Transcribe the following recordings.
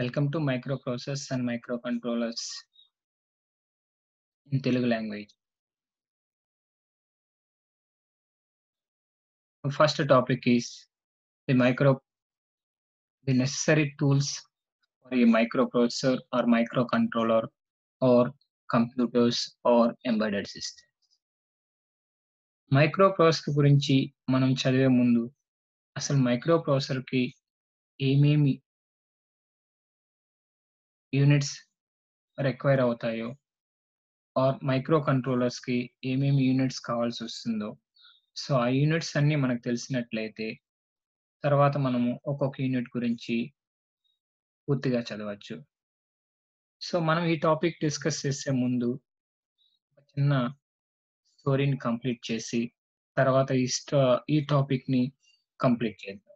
Welcome to micro process and micro controllers in Telugu language first topic is the micro the necessary tools for a microprocessor or microcontroller or computers or embedded systems. Micro processor గురించి మనం చదివే ముందు అసలు micro ప్రాసెసర్కి ఏమేమి units require అవుతాయో or micro కంట్రోలర్స్కి ఏమేమి యూనిట్స్ కావాల్సి వస్తుందో సో ఆ యూనిట్స్ అన్నీ మనకు తెలిసినట్లయితే తర్వాత మనము ఒక్కొక్క యూనిట్ గురించి పూర్తిగా చదవచ్చు సో మనం ఈ టాపిక్ డిస్కస్ చేసే ముందు ఒక చిన్న స్టోరీని కంప్లీట్ చేసి తర్వాత ఈ స్టో ఈ టాపిక్ని కంప్లీట్ చేద్దాం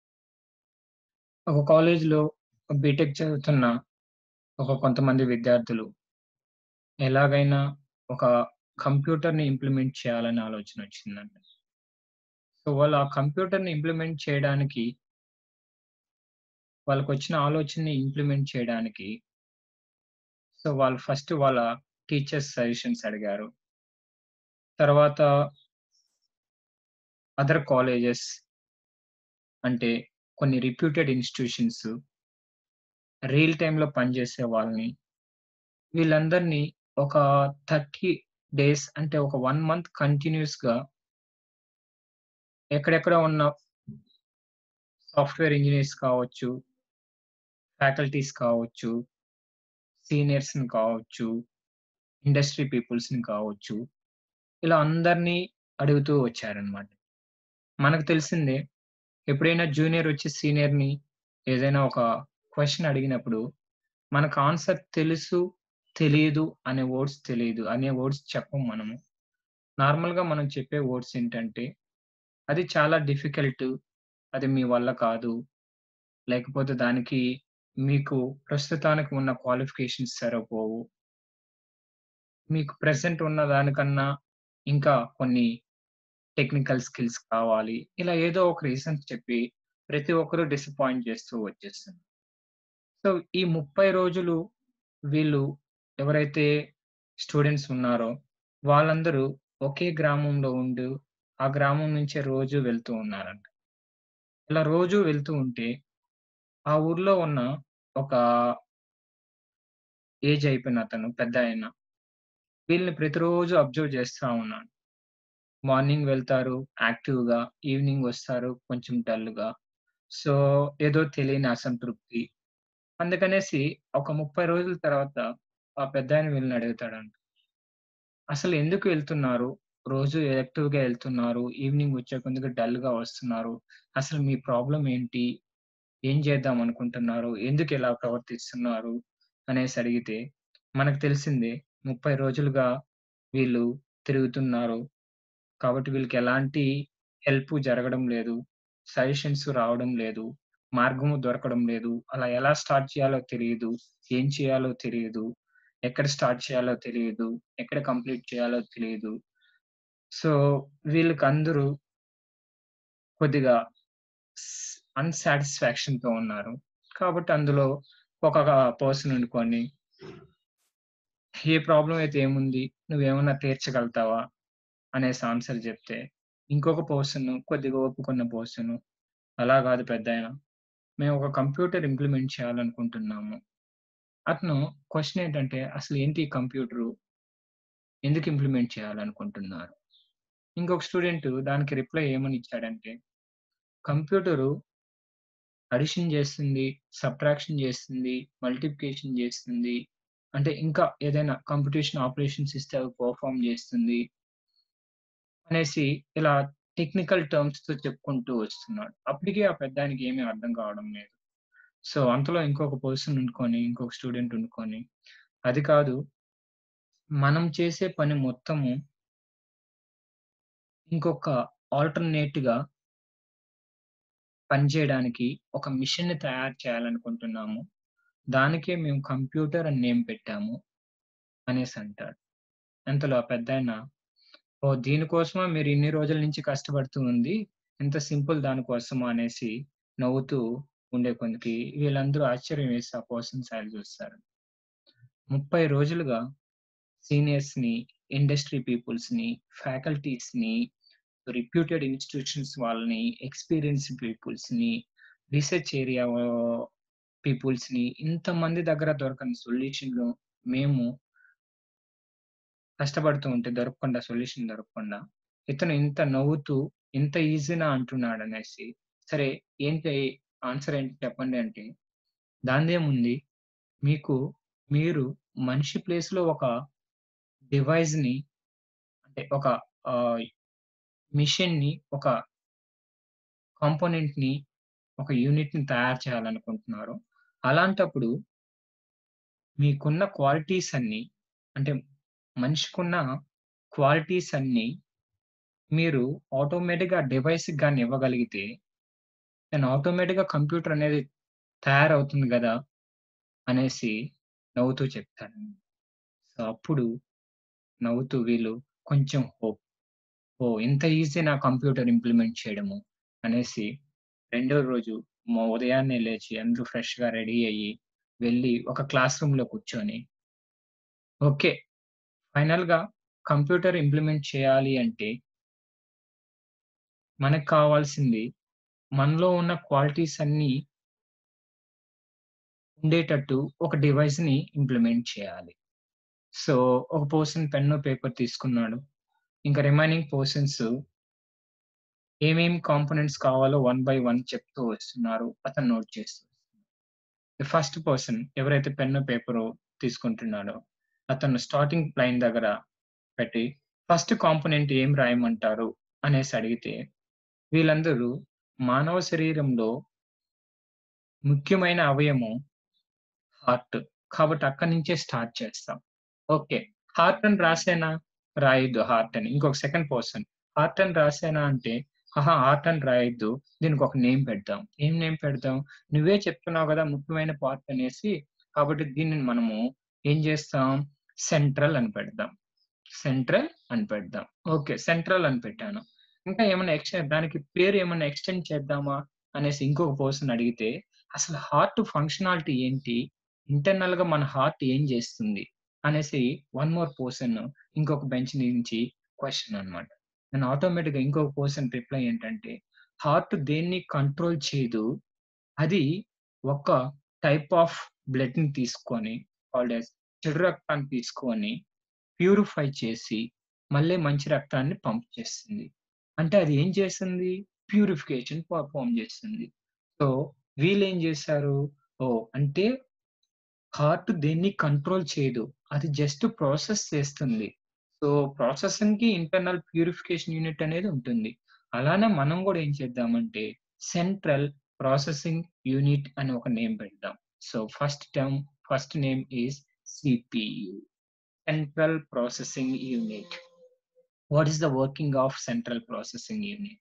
ఒక కాలేజ్లో బీటెక్ చదువుతున్న ఒక కొంతమంది విద్యార్థులు ఎలాగైనా ఒక కంప్యూటర్ని ఇంప్లిమెంట్ చేయాలని ఆలోచన వచ్చిందండి సో వాళ్ళు ఆ కంప్యూటర్ని ఇంప్లిమెంట్ చేయడానికి వాళ్ళకి వచ్చిన ఆలోచనని ఇంప్లిమెంట్ చేయడానికి సో వాళ్ళు ఫస్ట్ వాళ్ళ టీచర్స్ సజెషన్స్ అడిగారు తర్వాత అదర్ కాలేజెస్ అంటే కొన్ని రిప్యూటెడ్ ఇన్స్టిట్యూషన్స్ రియల్ టైంలో పనిచేసే వాళ్ళని వీళ్ళందరినీ ఒక థర్టీ డేస్ అంటే ఒక వన్ మంత్ కంటిన్యూస్గా ఎక్కడెక్కడ ఉన్న సాఫ్ట్వేర్ ఇంజనీర్స్ కావచ్చు ఫ్యాకల్టీస్ కావచ్చు సీనియర్స్ని కావచ్చు ఇండస్ట్రీ పీపుల్స్ని కావచ్చు ఇలా అందరినీ అడుగుతూ వచ్చారనమాట మనకు తెలిసిందే ఎప్పుడైనా జూనియర్ వచ్చి సీనియర్ని ఏదైనా ఒక క్వశ్చన్ అడిగినప్పుడు మనకు ఆన్సర్ తెలుసు తెలియదు అనే వర్డ్స్ తెలియదు అనే వర్డ్స్ చెప్పం మనము నార్మల్గా మనం చెప్పే వర్డ్స్ ఏంటంటే అది చాలా డిఫికల్ట్ అది మీ వల్ల కాదు లేకపోతే దానికి మీకు ప్రస్తుతానికి ఉన్న క్వాలిఫికేషన్స్ సరిపోవు మీకు ప్రెసెంట్ ఉన్న దానికన్నా ఇంకా కొన్ని టెక్నికల్ స్కిల్స్ కావాలి ఇలా ఏదో ఒక రీజన్స్ చెప్పి ప్రతి ఒక్కరూ డిసప్పాయింట్ చేస్తూ వచ్చేస్తుంది సో ఈ ముప్పై రోజులు వీళ్ళు ఎవరైతే స్టూడెంట్స్ ఉన్నారో వాళ్ళందరూ ఒకే గ్రామంలో ఉండి ఆ గ్రామం నుంచే రోజు వెళ్తూ ఉన్నారంట ఇలా రోజు వెళ్తూ ఉంటే ఆ ఊర్లో ఉన్న ఒక ఏజ్ అయిపోయిన అతను పెద్ద ఆయన వీళ్ళని ప్రతిరోజు అబ్జర్వ్ చేస్తూ ఉన్నాడు మార్నింగ్ వెళ్తారు యాక్టివ్గా ఈవినింగ్ వస్తారు కొంచెం డల్గా సో ఏదో తెలియని అసంతృప్తి అందుకనేసి ఒక ముప్పై రోజుల తర్వాత ఆ పెద్ద ఆయన వీళ్ళని అడుగుతాడంట అసలు ఎందుకు వెళ్తున్నారు రోజు యాక్టివ్గా వెళ్తున్నారు ఈవినింగ్ వచ్చే కొందుకు డల్గా వస్తున్నారు అసలు మీ ప్రాబ్లం ఏంటి ఏం చేద్దాం అనుకుంటున్నారు ఎందుకు ఇలా ప్రవర్తిస్తున్నారు అనేసి అడిగితే మనకు తెలిసిందే ముప్పై రోజులుగా వీళ్ళు తిరుగుతున్నారు కాబట్టి వీళ్ళకి ఎలాంటి హెల్ప్ జరగడం లేదు సజెషన్స్ రావడం లేదు మార్గము దొరకడం లేదు అలా ఎలా స్టార్ట్ చేయాలో తెలియదు ఏం చేయాలో తెలియదు ఎక్కడ స్టార్ట్ చేయాలో తెలియదు ఎక్కడ కంప్లీట్ చేయాలో తెలియదు సో వీళ్ళకి అందరూ కొద్దిగా అన్సాటిస్ఫాక్షన్తో ఉన్నారు కాబట్టి అందులో ఒక పర్సన్ అనుకోని ఏ ప్రాబ్లం అయితే ఏముంది నువ్వేమన్నా తీర్చగలుగుతావా అనేసి ఆన్సర్ చెప్తే ఇంకొక పర్సన్ కొద్దిగా ఒప్పుకున్న పర్సన్ అలా కాదు పెద్ద ఆయన మేము ఒక కంప్యూటర్ ఇంప్లిమెంట్ చేయాలనుకుంటున్నాము అతను క్వశ్చన్ ఏంటంటే అసలు ఏంటి కంప్యూటరు ఎందుకు ఇంప్లిమెంట్ చేయాలనుకుంటున్నారు ఇంకొక స్టూడెంట్ దానికి రిప్లై ఏమని ఇచ్చాడంటే కంప్యూటరు అడిషన్ చేస్తుంది సబ్ట్రాక్షన్ చేస్తుంది మల్టిప్లికేషన్ చేస్తుంది అంటే ఇంకా ఏదైనా కంప్యూటేషన్ ఆపరేషన్స్ ఇస్తే అవి పర్ఫామ్ చేస్తుంది అనేసి ఇలా టెక్నికల్ టర్మ్స్ తో చెప్పుకుంటూ వస్తున్నాడు అప్పటికే ఆ పెద్దానికి ఏమీ అర్థం కావడం లేదు సో అంతలో ఇంకొక పర్సన్ ఉండుకొని ఇంకొక స్టూడెంట్ ఉండుకొని అది కాదు మనం చేసే పని మొత్తము ఇంకొక ఆల్టర్నేట్ గా పనిచేయడానికి ఒక మిషన్ ని తయారు చేయాలనుకుంటున్నాము దానికే మేము కంప్యూటర్ అని నేమ్ పెట్టాము అనేసి అంటాడు అంతలో ఆ పెద్ద ఓ దీనికోసమా మీరు ఇన్ని రోజుల నుంచి కష్టపడుతూ ఉంది ఇంత సింపుల్ దానికోసమా అనేసి నవ్వుతూ ఉండే కొందికి వీళ్ళందరూ ఆశ్చర్యం వేసి ఆ పర్సన్ సైడ్ చూస్తారు. 30 రోజులుగా సీనియర్స్‌ని, ఇండస్ట్రీ పీపుల్స్‌ని, ఫ్యాకల్టీస్‌ని, రిప్యూటెడ్ ఇన్‌స్టిట్యూషన్స్ వాళ్ళని, ఎక్స్‌పీరియన్స్‌డ్ పీపుల్స్‌ని, రీసెర్చ్ ఏరియా పీపుల్స్‌ని ఇంతమంది దగ్గర దొరకని సొల్యూషన్‌లు మేము కష్టపడుతూ ఉంటే దొరకకుండా సొల్యూషన్ దొరకకుండా, ఇతను ఇంత నవ్వుతూ ఇంత ఈజీనా అంటున్నాడనేసి, సరే ఏంటి ఆన్సర్ ఏంటి చెప్పండి అంటే, దానిదేముంది మీకు మీరు మనిషి ప్లేస్‌లో ఒక డివైస్‌ని అంటే ఒక ఆహ్, మిషన్‌ని ఒక కాంపోనెంట్‌ని, ఒక యూనిట్‌ని తయారు చేయాలనుకుంటున్నారు. అలాంటప్పుడు మీకున్న క్వాలిటీస్ అన్నీ అంటే మనిషికున్న క్వాలిటీస్ అన్నీ మీరు ఆటోమేటిక్‌గా డివైస్‌కి గాని ఇవ్వగలిగితే, దెన్ ఆటోమేటిక్‌గా కంప్యూటర్ అనేది తయారవుతుంది గదా! అనేసి నవ్వుతూ చెప్తాడు. సో, అప్పుడు నవ్వుతూ వీళ్ళు కొంచెం హోప్. ఓహ్! ఇంత ఈజీనా కంప్యూటర్ ఇంప్లిమెంట్ చేయడము అనేసి రెండో రోజు మ ఉదయాన్నే లేచి అందరూ ఫ్రెష్‌గా రెడీ అయ్యి, వెళ్లి ఒక క్లాస్ రూమ్‌లో కూర్చొని ఓకే. ఫైనల్‌గా కంప్యూటర్ ఇంప్లిమెంట్ చేయాలి అంటే మనకు కావాల్సింది మనలో ఉన్న క్వాలిటీస్ అన్నీ ఉండేటట్టు ఒక డివైస్‌ని ఇంప్లిమెంట్ చేయాలి. సో, ఒక పర్సన్ పెన్ను, పేపర్ తీసుకున్నాడు. ఇంకా రిమైనింగ్ పర్సన్స్ ఏమేం కాంపోనెంట్స్ కావాలో వన్ బై వన్ చెప్తూ వస్తున్నారు. అతను నోట్ చేస్తూ ది ఫస్ట్ పర్సన్ ఎవరైతే పెన్ను, పేపరు తీసుకుంటున్నాడో, అతను స్టార్టింగ్ లైన్ దగ్గర పెట్టి, ఫస్ట్ కాంపోనెంట్ ఏం రాయమంటారు అనేసి అడిగితే, వీళ్ళందరూ మానవ శరీరంలో ముఖ్యమైన అవయవం హార్ట్. కాబట్టి అక్కడి నుంచే స్టార్ట్ చేస్తాం. ఓకే. హార్ట్ అని రాసేనా? రాయొద్దు హార్ట్ అని. ఇంకొక సెకండ్ పర్సన్ హార్ట్ అని రాసేనా అంటే, అహా! హార్ట్ అని రాయొద్దు. దీనికి ఒక నేమ్ పెడదాం. ఏం నేమ్ పెడదాం? నువ్వే చెప్తున్నావు గదా! ముఖ్యమైన పార్ట్ అనేసి. కాబట్టి దీనిని మనము ఏం చేస్తాం? సెంట్రల్ అని పెడదాం. సెంట్రల్ అని పెడదాం. ఓకే. సెంట్రల్ అని పెట్టాను. ఇంకా ఏమన్నా ఎక్స్‌టెండ్ దానికి పేరు ఏమన్నా ఎక్స్‌టెండ్ చేద్దామా? అనేసి ఇంకొక పర్సన్ అడిగితే, అసలు హార్ట్ ఫంక్షనాలిటీ ఏంటి? ఇంటర్నల్‌గా మన హార్ట్ ఏం చేస్తుంది? అనేసి వన్ మోర్ పర్సన్ ఇంకొక బెంచ్ నుంచి క్వెషన్ అన్నమాట. దెన్ ఆటోమేటిక్‌గా ఇంకొక పర్సన్ రిప్లై ఏంటంటే, హార్ట్ దేన్ని కంట్రోల్ చేయదు. అది ఒక టైప్ ఆఫ్ బ్లడ్‌ని తీసుకొని కాల్డ్ యాస్ చెడు రక్తాన్ని తీసుకొని ప్యూరిఫై చేసి, మళ్ళీ మంచి రక్తాన్ని పంప్ చేస్తుంది. అంటే అది ఏం చేస్తుంది? ప్యూరిఫికేషన్ పర్ఫార్మ్ చేస్తుంది. సో, వీళ్ళేం చేశారు? ఓహ్! అంటే హార్ట్ దేన్ని కంట్రోల్ చేయదు. అది జస్ట్ ప్రాసెస్ చేస్తుంది. సో, ప్రాసెసింగ్‌కి ఇంటర్నల్ ప్యూరిఫికేషన్ యూనిట్ అనేది ఉంటుంది. అలానే మనం గూడా ఏం చేద్దామంటే, సెంట్రల్ ప్రాసెసింగ్ యూనిట్ అని ఒక నేమ్ పెడదాం. So, first term first name is CPU. Central processing unit. What is the working of central processing unit?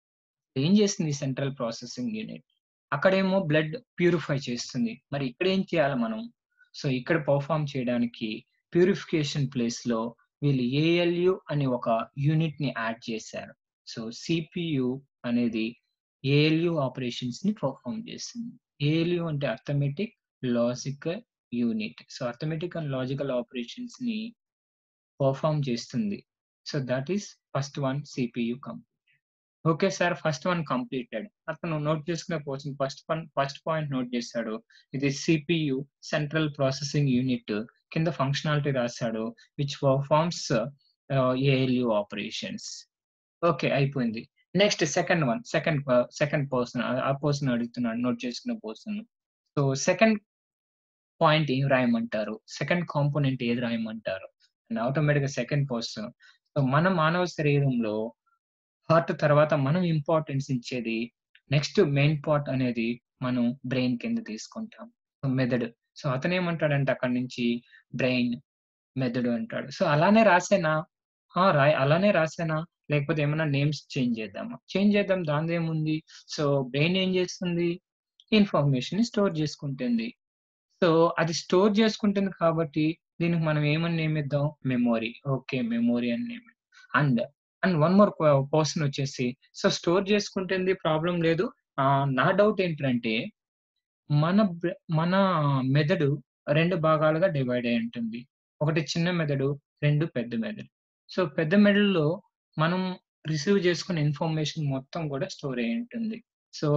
ఏం చేస్తుంది సెంట్రల్ ప్రాసెసింగ్ యూనిట్? అక్కడేమో బ్లడ్ ప్యూరిఫై చేస్తుంది. మరి ఇక్కడేం చేయాలి మనం? సో, ఇక్కడ పెర్ఫార్మ్ చేయడానికి ప్యూరిఫికేషన్ ప్లేస్‌లో వీళ్ళు ఏఎల్యూ అనే ఒక యూనిట్‌ని యాడ్ చేశారు. సో, సీపీయూ అనేది ఏఎల్యూ ఆపరేషన్స్‌ని పెర్ఫార్మ్ చేస్తుంది. ఏఎల్యూ అంటే arithmetic logical unit. So, arithmetic and logical ఆపరేషన్స్‌ని పెర్ఫార్మ్ చేస్తుంది. So, that is first one CPU completed. Okay sir. First one completed. అతను నోట్ చేసుకునే person first one first point note చేశాడు. ఇది సీపీయూ సెంట్రల్ ప్రాసెసింగ్ యూనిట్ కింద functionality రాసాడు. Which performs ah, ALU operations. Okay. అయిపోయింది. Next second one second ప second person ఆ person అడుగుతున్నాడు నోట్ చేసుకునే పర్సన్. సో, సెకండ్ పాయింట్ ఏం రాయమంటారు? సెకండ్ కాంపోనెంట్ ఏది రాయమంటారు? అండ్ ఆటోమేటిక్‌గా సెకండ్ పర్సన్ సో, మన మానవ శరీరంలో హార్ట్ తర్వాత మనం ఇంపార్టెన్స్ ఇచ్చేది నెక్స్ట్ మెయిన్ పార్ట్ అనేది మనం బ్రెయిన్ కింద తీసుకుంటాం. మెదడు. సో, అతనేమంటాడంటే అక్కడి నుంచి బ్రెయిన్, మెదడు అంటాడు. సో, అలానే రాసేనా? ఆ! రాయ్ అలానే రాసేనా? లేకపోతే ఏమన్నా నేమ్స్ చేంజ్ చేద్దామా? చేంజ్ చేద్దాం దానిదేముంది? సో, బ్రెయిన్ ఏం చేస్తుంది? ఇన్ఫర్మేషన్‌ని స్టోర్ చేసుకుంటుంది. సో, అది స్టోర్ చేసుకుంటుంది కాబట్టి దీనికి మనం ఏమని నేమ్ ఇద్దాం? మెమరీ. ఓకే. మెమరీ అని name and and one more ప పర్సన్ వచ్చేసి సో, స్టోర్ చేసుకుంటుంది ప్రాబ్లమ్ లేదు. ఆహ్, నా డౌట్ ఏంటంటే మన బ్రె మన మెదడు 2 భాగాలుగా డివైడ్ అయ్యి ఉంటుంది. ఒకటి చిన్న మెదడు, 2 పెద్ద మెదడు. సో, పెద్ద మెదడులో మనం రిసీవ్ చేసుకున్న ఇన్ఫర్మేషన్ మొత్తం కూడా స్టోర్ అయ్యి ఉంటుంది. సో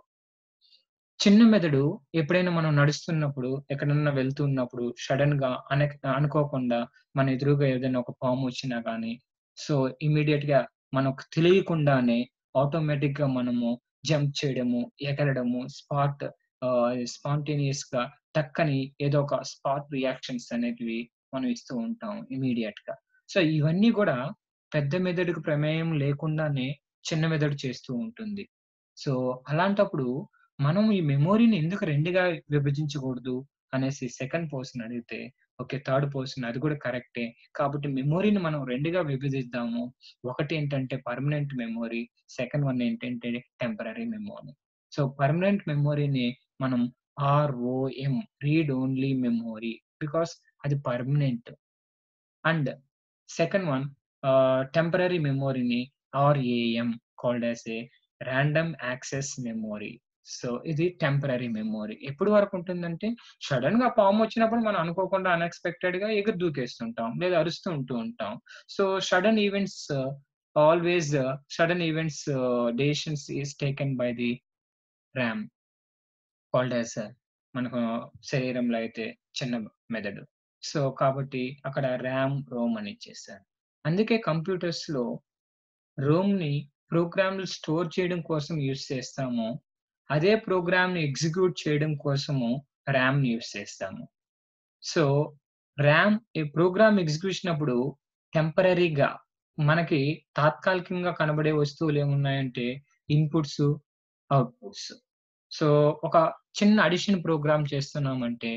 చిన్న మెదడు ఎప్పుడైనా మనం నడుస్తున్నప్పుడు, ఎక్కడన్నా వెళ్తున్నప్పుడు సడెన్‌గా అనెక్ అనుకోకుండా మన ఎదురుగా ఏదైనా ఒక పాము వచ్చినా గానీ, సో, ఇమ్మీడియేట్‌గా మనకు తెలియకుండానే ఆటోమేటిక్‌గా మనము జంప్ చేయడము, ఎగరడము, స్పాట్ ఆహ్, స్పాంటేనియస్‌గా టక్కని ఏదో ఒక స్పాట్ రియాక్షన్స్ అనేటివి మనం ఇస్తూ ఉంటాం ఇమ్మీడియేట్‌గా. సో, ఇవన్నీ గూడా పెద్ద మెదడుకు ప్రమేయం లేకుండానే చిన్న మెదడు చేస్తూ ఉంటుంది. సో, అలాంటప్పుడు మనం ఈ మెమోరీని ఎందుకు 2గా విభజించకూడదు అనేసి సెకండ్ పర్సన్ అడిగితే, ఓకే. థర్డ్ పర్సన్ అది కూడా కరెక్టే. కాబట్టి మెమోరీని మనం 2గా విభజిద్దాము. ఒకటేంటంటే పర్మనెంట్ మెమోరీ. సెకండ్ వన్ ఏంటంటే టెంపరరీ మెమోరీ. సో, పర్మనెంట్ మెమోరీని మనం ROM read only memory. Because అది permanent. And second one ah, temporary మెమోరీని RAM called as a random access memory. So, ఇది టెంపరరీ మెమోరీ. ఎప్పటి వరకు ఉంటుందంటే సడెన్‌గా పామొచ్చినప్పుడు మనం అనుకోకుండా అన్‌ఎక్స్‌పెక్టెడ్‌గా ఎగిరి దూకేస్తుంటాం. లేదా అరుస్తూ ఉంటూ ఉంటాం. So, sudden events always sudden events decisions is taken by the RAM. Called as మనకు శరీరంలో అయితే చిన్న మెదడు. సో, కాబట్టి అక్కడ రామ్, రోమ్ అని ఇచ్చేసారు. అందుకే కంప్యూటర్స్‌లో రోమ్‌ని ప్రోగ్రామ్‌లు స్టోర్ చేయడం కోసం యూజ్ చేస్తాము. అదే ప్రోగ్రామ్‌ని ఎగ్జిక్యూట్ చేయడం కోసము రామ్‌ని యూజ్ చేస్తాము. సో, రామ్ ఈ ప్రోగ్రామ్ ఎగ్జిక్యూషన్ అప్పుడు టెంపరరీగా మనకి తాత్కాలికంగా కనబడే వస్తువులేమున్నాయంటే ఇన్‌పుట్స్, అవుట్‌పుట్స్. సో, ఒక చిన్న అడిషన్ ప్రోగ్రామ్ చేస్తున్నామంటే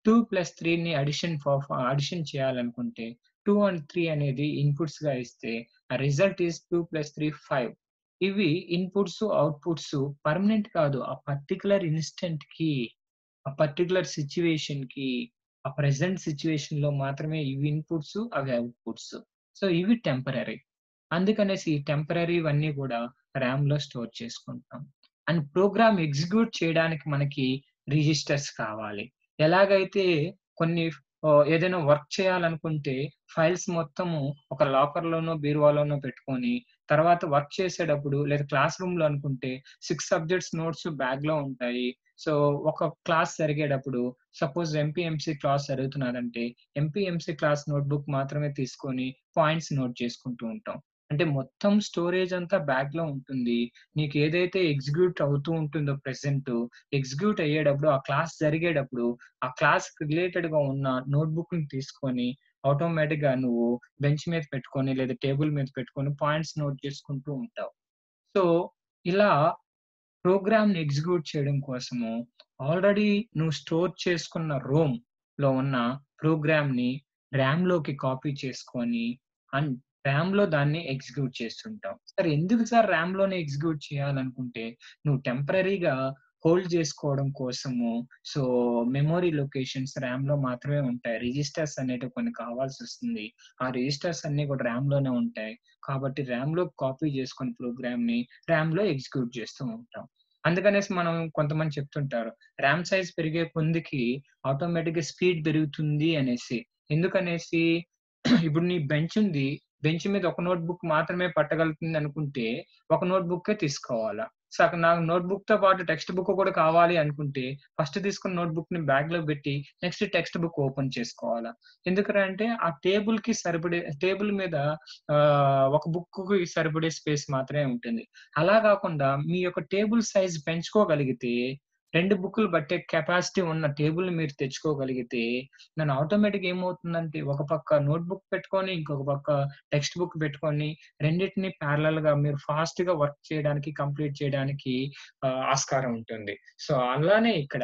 2+3ని అడిషన్ ఫాఫ్ అడిషన్ చేయాలనుకుంటే 2 అండ్ 3 అనేది ఇన్‌పుట్స్‌గా ఇస్తే ఆ రిజల్ట్ ఈస్ 2+3 5. ఇవి ఇన్‌పుట్స్, అవుట్‌పుట్స్ పర్మనెంట్ కాదు. ఆ పర్టిక్యులర్ ఇన్‌స్టంట్‌కి, ఆ పర్టిక్యులర్ సిట్యుయేషన్‌కి, ఆ ప్రెజెంట్ సిట్యుయేషన్‌లో మాత్రమే ఇవి ఇన్‌పుట్స్, అవి అవుట్‌పుట్స్. సో, ఇవి టెంపరరీ. అందుకనేసి ఈ టెంపరరీవన్నీ గూడా రామ్‌లో స్టోర్ చేసుకుంటాం. అండ్ ప్రోగ్రామ్ ఎగ్జిక్యూట్ చేయడానికి మనకి రిజిస్టర్స్ కావాలి. ఎలాగైతే కొన్ని ఆహ్, ఏదైనా వర్క్ చేయాలనుకుంటే ఫైల్స్ మొత్తము ఒక లాకర్‌లోనో, బీరువాలోనో పెట్టుకొని తర్వాత వర్క్ చేసేటప్పుడు లేదా క్లాస్ రూమ్‌లో అనుకుంటే 6 సబ్జెక్ట్స్ నోట్స్ బ్యాగ్‌లో ఉంటాయి. సో, ఒక క్లాస్ జరిగేటప్పుడు సపోజ్ ఎంపీఎంసీ క్లాస్ జరుగుతున్నదంటే ఎంపీఎంసీ క్లాస్ నోట్‌బుక్ మాత్రమే తీసుకొని పాయింట్స్ నోట్ చేసుకుంటూ ఉంటాం. అంటే మొత్తం స్టోరేజ్ అంతా బ్యాగ్‌లో ఉంటుంది. నీకు ఏదైతే ఎగ్జిక్యూట్ అవుతూ ఉంటుందో ప్రెజెంటు ఎగ్జిక్యూట్ అయ్యేటప్పుడు ఆ క్లాస్ జరిగేటప్పుడు ఆ క్లాస్‌కి రిలేటెడ్‌గా ఉన్న నోట్‌బుక్‌ని తీసుకొని ఆటోమేటిక్‌గా నువ్వు బెంచ్ మీద పెట్టుకొని లేదా టేబుల్ మీద పెట్టుకొని పాయింట్స్ నోట్ చేసుకుంటూ ఉంటావు. సో, ఇలా ప్రోగ్రామ్‌ని ఎగ్జిక్యూట్ చేయడం కోసము ఆల్రెడీ నువ్వు స్టోర్ చేసుకున్న రోమ్‌లో ఉన్న ప్రోగ్రామ్‌ని రామ్‌లోకి కాపీ చేసుకొని అండ్ రామ్‌లో దాన్ని ఎగ్జిక్యూట్ చేస్తుంటావు. సరే ఎందుకు సార్ రామ్‌లోనే ఎగ్జిక్యూట్ చేయాలనుకుంటే నువ్వు టెంపరరీగా హోల్డ్ చేసుకోవడం కోసము సో, మెమరీ లొకేషన్స్ రామ్‌లో మాత్రమే ఉంటాయి. రిజిస్టర్స్ అనేటివి కొన్ని కావాల్సొస్తుంది. ఆ రిజిస్టర్స్ అన్నీ కూడా రామ్‌లోనే ఉంటాయి. కాబట్టి రామ్‌లో కాపీ చేసుకొని ప్రోగ్రామ్‌ని రామ్‌లో ఎగ్జిక్యూట్ చేస్తూ ఉంటాం. అందుకనేసి మనం కొంతమంది చెప్తుంటారు. రామ్ సైజ్ పెరిగే కొందికి ఆటోమేటిక్‌గా స్పీడ్ పెరుగుతుంది అనేసి. ఎందుకనేసి ఇప్పుడు నీ బెంచ్ ఉంది. బెంచ్ మీద ఒక నోట్‌బుక్ మాత్రమే పట్టగలుగుతుంది అనుకుంటే ఒక నోట్‌బుక్కే తీసుకోవాలా. సో, అక్కడ నాకు నోట్‌బుక్‌తో పాటు టెక్స్ట్ బుక్ కూడా కావాలి అనుకుంటే ఫస్ట్ తీసుకున్న నోట్‌బుక్‌ని బ్యాగ్‌లో పెట్టి నెక్స్ట్ టెక్స్ట్ బుక్ ఓపెన్ చేసుకోవాలా. ఎందుకురా అంటే ఆ టేబుల్‌కి సరిపడే టేబుల్ మీద ఆహ్, ఒక బుక్‌కి సరిపడే స్పేస్ మాత్రమే ఉంటుంది. అలా కాకుండా మీ యొక్క టేబుల్ సైజ్ పెంచుకోగలిగితే 2 బుక్కులు పట్టే కెపాసిటీ ఉన్న టేబుల్‌ని మీరు తెచ్చుకోగలిగితే దాని ఆటోమేటిక్‌గా ఏమవుతుందంటే ఒక పక్క నోట్‌బుక్ పెట్టుకొని ఇంకొక పక్క టెక్స్ట్ బుక్ పెట్టుకొని రెండిటిని ప్యారలెల్‌గా మీరు ఫాస్ట్‌గా వర్క్ చేయడానికి, కంప్లీట్ చేయడానికి ఆహ్, ఆస్కారం ఉంటుంది. సో, అలానే ఇక్కడ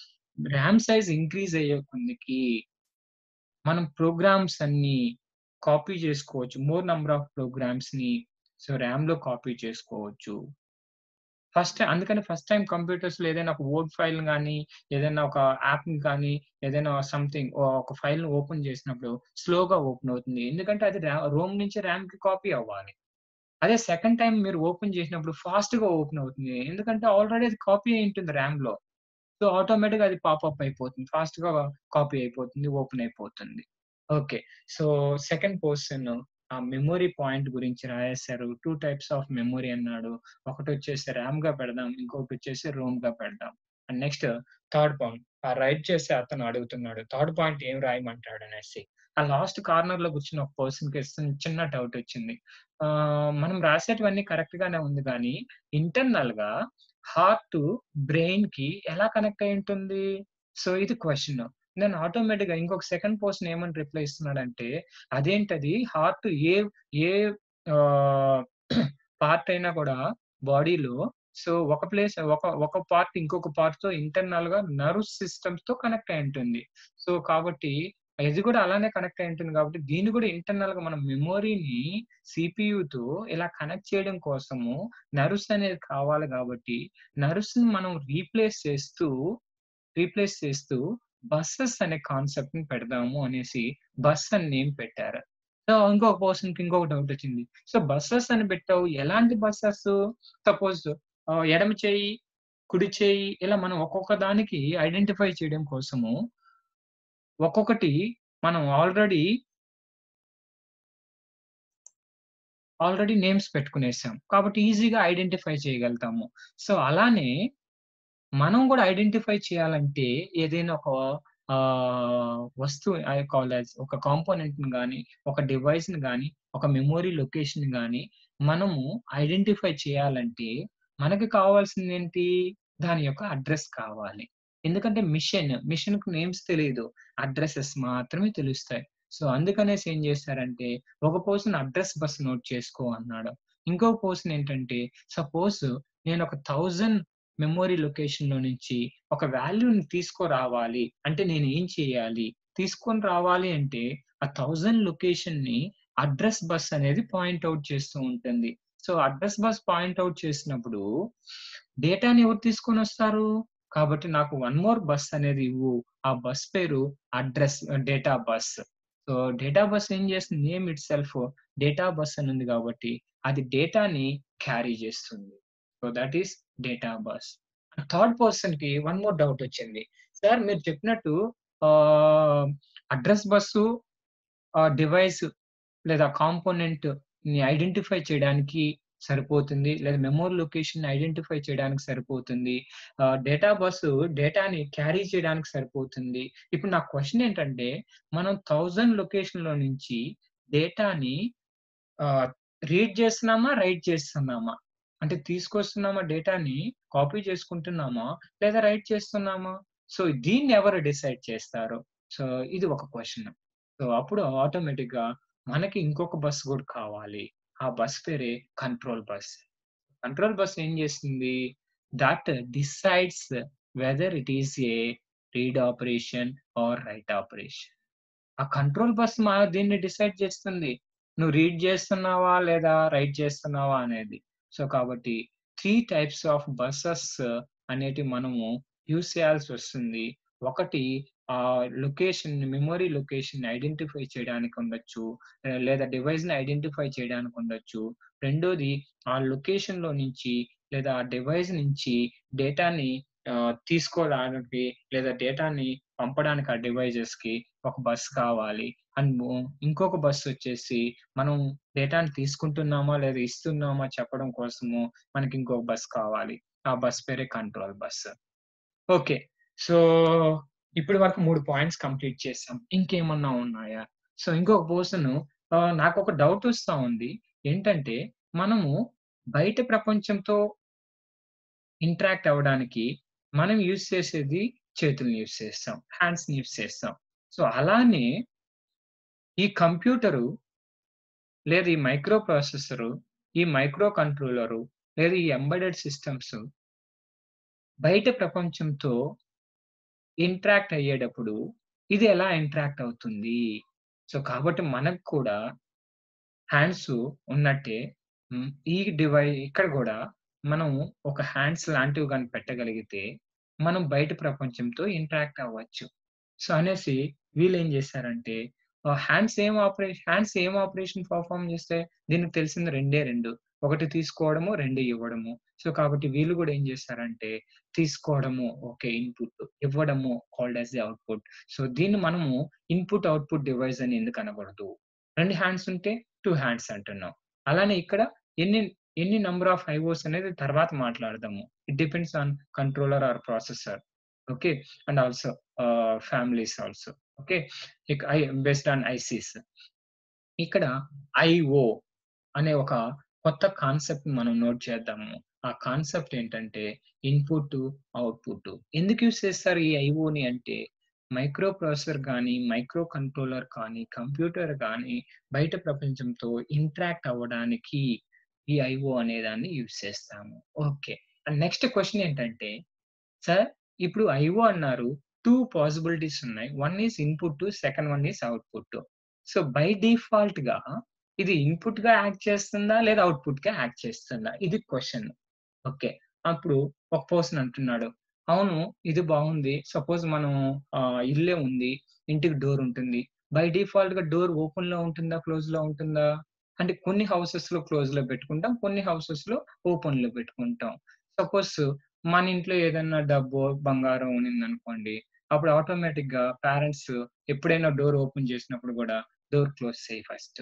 రామ్ సైజ్ ఇంక్రీజ్ అయ్యే కొందికి మనం ప్రోగ్రామ్స్ అన్నీ కాపీ చేసుకోవచ్చు. మోర్ నంబర్ ఆఫ్ ప్రోగ్రామ్స్‌ని సో, రామ్‌లో కాపీ చేసుకోవచ్చు. ఫస్ట్ అందుకని ఫస్ట్ టైమ్ కంప్యూటర్స్‌లో ఏదైనా ఒక వర్డ్ ఫైల్‌ని గాని, ఏదైనా ఒక యాప్‌ని కానీ, ఏదైనా సంథింగ్ ఆహ్, ఒక ఫైల్‌ని ఓపెన్ చేసినప్పుడు స్లోగా ఓపెన్ అవుతుంది. ఎందుకంటే అది రా రోమ్ నుంచి రామ్‌కి కాపీ అవ్వాలి. అదే సెకండ్ టైమ్ మీరు ఓపెన్ చేసినప్పుడు ఫాస్ట్‌గా ఓపెన్ అవుతుంది. ఎందుకంటే ఆల్రెడీ అది కాపీ అయ్యి ఉంటుంది రామ్‌లో. సో ఆటోమేటిక్‌గా అది పాపప్ అయిపోతుంది. ఫాస్ట్‌గా కాపీ అయిపోతుంది. ఓపెన్ అయిపోతుంది. ఓకే. సో సెకండ్ పర్సన్ ఆ మెమరీ పాయింట్ గురించి రాయేశారు. 2 టైప్స్ ఆఫ్ మెమరీ అన్నాడు. ఒకటొచ్చేసి ర్యామ్‌గా పెడదాం. ఇంకొకటొచ్చేసి రోమ్‌గా పెడదాం. అండ్ నెక్స్ట్ థర్డ్ పాయింట్ ఆ రైట్ చేసే అతను అడుగుతున్నాడు. థర్డ్ పాయింట్ ఏం రాయమంటాడనేసి. ఆ లాస్ట్ కార్నర్‌లో కూర్చున్న ఒక పర్సన్‌కి చిన్న డౌట్ వచ్చింది. ఆహ్, మనం రాసేటివన్నీ కరెక్ట్ గానే ఉంది గానీ, ఇంటర్నల్‌గా హార్ట్ బ్రెయిన్‌కి ఎలా కనెక్ట్ అయ్యి ఉంటుంది? సో ఇది క్వెషన్. దెన్ ఆటోమేటిక్‌గా ఇంకొక సెకండ్ పర్సన్ ఏమని రిప్లై ఇస్తున్నాడంటే, అదేంటది హార్ట్ ఏ ఏ ఆహ్, పార్ట్ అయినా కూడా బాడీలో సో ఒక ప్లేస్ ఒక ఒక పార్ట్ ఇంకొక పార్ట్‌తో ఇంటర్నల్‌గా నర్వ్ సిస్టమ్స్‌తో కనెక్ట్ అయ్యి ఉంటుంది. సో కాబట్టి ఇది కూడా అలానే కనెక్ట్ అయ్యి ఉంటుంది కాబట్టి దీన్ని కూడా ఇంటర్నల్‌గా మనం మెమరీని సీపీయూతో ఇలా కనెక్ట్ చేయడం కోసము నర్వ్స్ అనేది కావాలి కాబట్టి నర్వ్స్‌ని మనం రీప్లేస్ చేస్తూ, రీప్లేస్ చేస్తూ బసెస్ అనే కాన్సెప్ట్‌ని పెడదాము అనేసి బస్ అని నేమ్ పెట్టారు. సో ఇంకొక పర్సన్‌కి ఇంకొక డౌట్ వచ్చింది. సో బసెస్ అని పెట్టావు. ఎలాంటి బసెస్? సపోజ్ ఆహ్, ఎడమ చెయ్యి, కుడి చెయ్యి ఇలా మనం ఒక్కొక్క దానికి ఐడెంటిఫై చేయడం కోసము ఒక్కొక్కటి మనం ఆల్రెడీ ఆల్రెడీ నేమ్స్ పెట్టుకునేసాం. కాబట్టి ఈజీగా ఐడెంటిఫై చేయగలుగుతాము. సో అలానే మనం కూడా ఐడెంటిఫై చేయాలంటే ఏదైనా ఒక ఆహ్, వస్తువు ఐ కాల్ యాస్ ఒక కాంపోనెంట్‌ని గాని, ఒక డివైస్‌ని గాని, ఒక మెమరీ లొకేషన్‌ని గాని మనము ఐడెంటిఫై చేయాలంటే మనకి కావాల్సిందేంటి? దాని యొక్క అడ్రెస్ కావాలి. ఎందుకంటే మిషన్, మిషన్‌కి నేమ్స్ తెలీదు. అడ్రెసెస్ మాత్రమే తెలుస్తాయి. సో అందుకనేసి ఏం చేశారంటే ఒక పర్సన్ అడ్రెస్ బస్ నోట్ చేసుకో అన్నాడు. ఇంకో పర్సన్ ఏంటంటే సపోజ్ నేను ఒక 1000 మెమరీ లొకేషన్‌లో నుంచి ఒక వాల్యూని తీసుకురావాలి అంటే నేను ఏం చేయాలి? తీసుకొని రావాలి అంటే ఆ 1000 లొకేషన్‌ని అడ్రెస్ బస్ అనేది పాయింట్ ఔట్ చేస్తూ ఉంటుంది. So address bus point out చేసినప్పుడు డేటాని ఎవరు తీసుకొనొస్తారు? కాబట్టి నాకు వన్ మోర్ బస్ అనేది ఇవ్వు. ఆ బస్ పేరు address data bus. So data bus ఏం చేస్తుంది? నేమ్ ఇట్‌సెల్ఫ్ డేటా బస్ అని ఉంది కాబట్టి అది డేటాని క్యారీ చేస్తుంది. So that is data bus. Third పర్సన్‌కి వన్ మోర్ డౌట్ వచ్చింది. సార్ మీరు చెప్పినట్టు ఆహ్, అడ్రెస్ బస్సు ఆహ్, డివైస్ లేదా కాంపోనెంట్‌ని ఐడెంటిఫై చేయడానికి సరిపోతుంది. లేదా మెమరీ లొకేషన్‌ని ఐడెంటిఫై చేయడానికి సరిపోతుంది. ఆహ్, డేటా బస్సు డేటాని క్యారీ చేయడానికి సరిపోతుంది. ఇప్పుడు నా క్వెషన్ ఏంటంటే మనం 1000 లొకేషన్‌లో నుంచి డేటాని ఆహ్, రీడ్ చేస్తున్నామా? రైట్ చేస్తున్నామా? అంటే తీసుకొస్తున్నామా డేటాని కాపీ చేసుకుంటున్నామా? లేదా రైట్ చేస్తున్నామా? సో దీన్ని ఎవరు డిసైడ్ చేస్తారు? సో ఇది ఒక క్వెషన్. సో అప్పుడు ఆటోమేటిక్‌గా మనకి ఇంకొక బస్ కూడా కావాలి. ఆ బస్ పేరే కంట్రోల్ బస్. కంట్రోల్ బస్ ఏం చేస్తుంది? That decides whether it is a read operation or write operation. ఆ కంట్రోల్ బస్ మా దీన్ని డిసైడ్ చేస్తుంది. నువ్వు రీడ్ చేస్తున్నావా? లేదా రైట్ చేస్తున్నావా? అనేది. సో కాబట్టి 3 టైప్స్ ఆఫ్ బసెస్ అనేటివి మనము యూజ్ చేయాల్సొస్తుంది. ఒకటి ఆహ్, లొకేషన్ మెమరీ లొకేషన్‌ని ఐడెంటిఫై చేయడానికి ఉండొచ్చు. ఆహ్, లేదా డివైస్‌ని ఐడెంటిఫై చేయడానికి ఉండొచ్చు. రెండోది ఆ లొకేషన్‌లో నుంచి లేదా ఆ డివైస్ నుంచి డేటాని ఆహ్, తీసుకోడానికి లేదా డేటాని పంపడానికి ఆ డివైసెస్‌కి ఒక బస్ కావాలి. అండ్ మో ఇంకొక బస్ వచ్చేసి మనం డేటాని తీసుకుంటున్నామా? లేదా ఇస్తున్నామా? చెప్పడం కోసము మనకి ఇంకొక బస్ కావాలి. ఆ బస్ పేరే కంట్రోల్ బస్. ఓకే. సో ఇప్పటి వరకు 3 పాయింట్స్ కంప్లీట్ చేసాం. ఇంకేమన్నా ఉన్నాయా? సో ఇంకొక పర్సన్ ఆహ్, నాకొక డౌట్ వస్తా ఉంది. ఏంటంటే మనము బయట ప్రపంచంతో ఇంటరాక్ట్ అవ్వడానికి మనం యూజ్ చేసేది చేతుల్ని యూజ్ చేస్తాం. హ్యాండ్స్‌ని యూజ్ చేస్తాం. సో అలానే ఈ కంప్యూటరు లేదా ఈ మైక్రో ప్రాసెసరు, ఈ మైక్రో కంట్రోలరు లేదా ఈ ఎంబెడెడ్ సిస్టమ్స్ బయట ప్రపంచంతో ఇంటరాక్ట్ అయ్యేటప్పుడు ఇది ఎలా ఇంటరాక్ట్ అవుతుంది? సో కాబట్టి మనకు కూడా హ్యాండ్స్ ఉన్నట్టే హ్మ్. ఈ డివై ఇక్కడ గూడా మనం ఒక హ్యాండ్స్ లాంటివి గాని పెట్టగలిగితే మనం బయట ప్రపంచంతో ఇంటరాక్ట్ అవ్వచ్చు. సో అనేసి వీళ్ళేం చేశారంటే ఆహ్, హ్యాండ్స్ ఏం ఆపరేషన్ హ్యాండ్స్ ఏం ఆపరేషన్ పెర్ఫార్మ్ చేస్తాయి? దీనికి తెలిసింది రెండే 2. ఒకటి తీసుకోవడము, 2 ఇవ్వడము. సో, కాబట్టి వీళ్ళు గూడా ఏం చేస్తారంటే తీసుకోవడము ఓకే. ఇన్‌పుట్ ఇవ్వడము called as the output. So, దీన్ని మనము ఇన్‌పుట్, అవుట్‌పుట్ డివైస్ అని ఎందుకు అనకూడదు? 2 హ్యాండ్స్ ఉంటే 2 హ్యాండ్స్ అంటున్నాం. అలానే ఇక్కడ ఎన్ని ఎన్ని నంబర్ ఆఫ్ ఐఓస్ అనేది తర్వాత మాట్లాడదాము. It depends on controller or processor. Okay. And also ah, families also. Okay. ఇక ఐ బేస్డ్ ఆన్ ఐసీస్. ఇక్కడ ఐఓ అనే ఒక కొత్త కాన్సెప్ట్ మనం నోట్ చేద్దాము. ఆ కాన్సెప్ట్ ఏంటంటే ఇన్‌పుట్, అవుట్‌పుట్. ఎందుకు యూజ్ చేస్తారు ఈ ఐఓని అంటే మైక్రో ప్రాసెసర్ గానీ, మైక్రో కంట్రోలర్ కానీ, కంప్యూటర్ గానీ బయట ప్రపంచంతో ఇంటరాక్ట్ అవ్వడానికి ఈ ఐఓ అనే దాన్ని యూజ్ చేస్తాము. ఓకే. అండ్ నెక్స్ట్ క్వెషన్ ఏంటంటే సార్ ఇప్పుడు ఐఓ అన్నారు. 2 పాసిబిలిటీస్ ఉన్నాయి. One is input, second one is output. So, by డిఫాల్ట్‌గా ఇది ఇన్‌పుట్‌గా యాక్ట్ చేస్తుందా? లేదా అవుట్‌పుట్‌గా యాక్ట్ చేస్తుందా? ఇది క్వెషన్. ఓకే. అప్పుడు ఒక పర్సన్ అంటున్నాడు. అవును. ఇది బాగుంది. సపోజ్ మనం ఆహ్, ఇల్లే ఉంది. ఇంటికి డోర్ ఉంటుంది. బై డిఫాల్ట్‌గా డోర్ ఓపెన్‌లో ఉంటుందా? క్లోజ్‌లో ఉంటుందా? అంటే కొన్ని హౌసెస్‌లో క్లోజ్‌లో పెట్టుకుంటాం. కొన్ని హౌసెస్‌లో ఓపెన్‌లో పెట్టుకుంటాం. సపోజ్ మన ఇంట్లో ఏదన్నా డబ్బో, బంగారం ఉన్నిందనుకోండి. అప్పుడు ఆటోమేటిక్‌గా పేరెంట్స్ ఎప్పుడైనా డోర్ ఓపెన్ చేసినప్పుడు గూడా డోర్ క్లోజ్ చెయ్యి ఫస్ట్.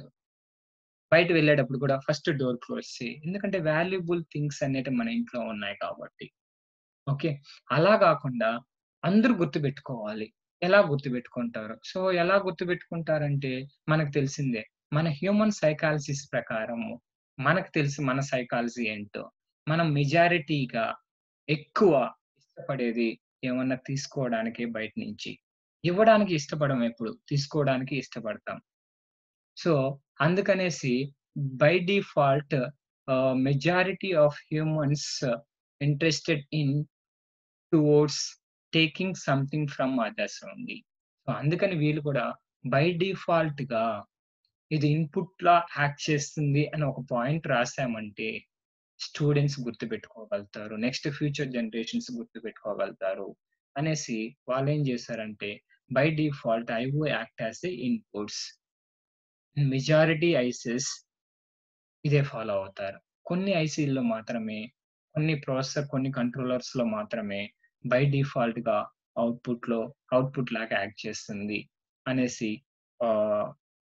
బయట వెళ్ళేటప్పుడు కూడా ఫస్ట్ డోర్ క్లోజ్ చెయ్యి. ఎందుకంటే వాల్యుబుల్ థింగ్స్ అనేటివి మన ఇంట్లో ఉన్నాయి కాబట్టి. ఓకే. అలా గాకుండా అందరూ గుర్తుపెట్టుకోవాలి. ఎలా గుర్తుపెట్టుకుంటారు? సో, ఎలా గుర్తుపెట్టుకుంటారంటే మనకు తెలిసిందే. మన హ్యూమన్ సైకాలజిస్ ప్రకారము మనకు తెలుసు మన సైకాలజీ ఏంటో. మనం మెజారిటీగా ఎక్కువ ఇష్టపడేది ఏమన్నా తీసుకోవడానికే బయట నుంచి. ఇవ్వడానికి ఇష్టపడం ఎప్పుడు. తీసుకోవడానికి ఇష్టపడతాం. సో, అందుకనేసి by default ah, majority of humans interested in towards taking something from others only. So, అందుకని వీళ్ళు కూడా బై డిఫాల్ట్‌గా ఇది ఇన్‌పుట్‌లా యాక్ట్ చేస్తుంది అని ఒక పాయింట్ రాసామంటే స్టూడెంట్స్ గుర్తుపెట్టుకోగలుగుతారు. నెక్స్ట్ ఫ్యూచర్ జనరేషన్స్ గుర్తుపెట్టుకోగలుగుతారు. అనేసి వాళ్ళేం చేశారంటే by default IO act as a inputs. Majority ICs ఇదే ఫాలో అవుతారు. కొన్ని ఐసీల్లో మాత్రమే, కొన్ని ప్రాసెసర్, కొన్ని కంట్రోలర్స్‌లో మాత్రమే బై డిఫాల్ట్‌గా అవుట్‌పుట్‌లో అవుట్‌పుట్ లాగా యాక్ట్ చేస్తుంది అనేసి ఆహ్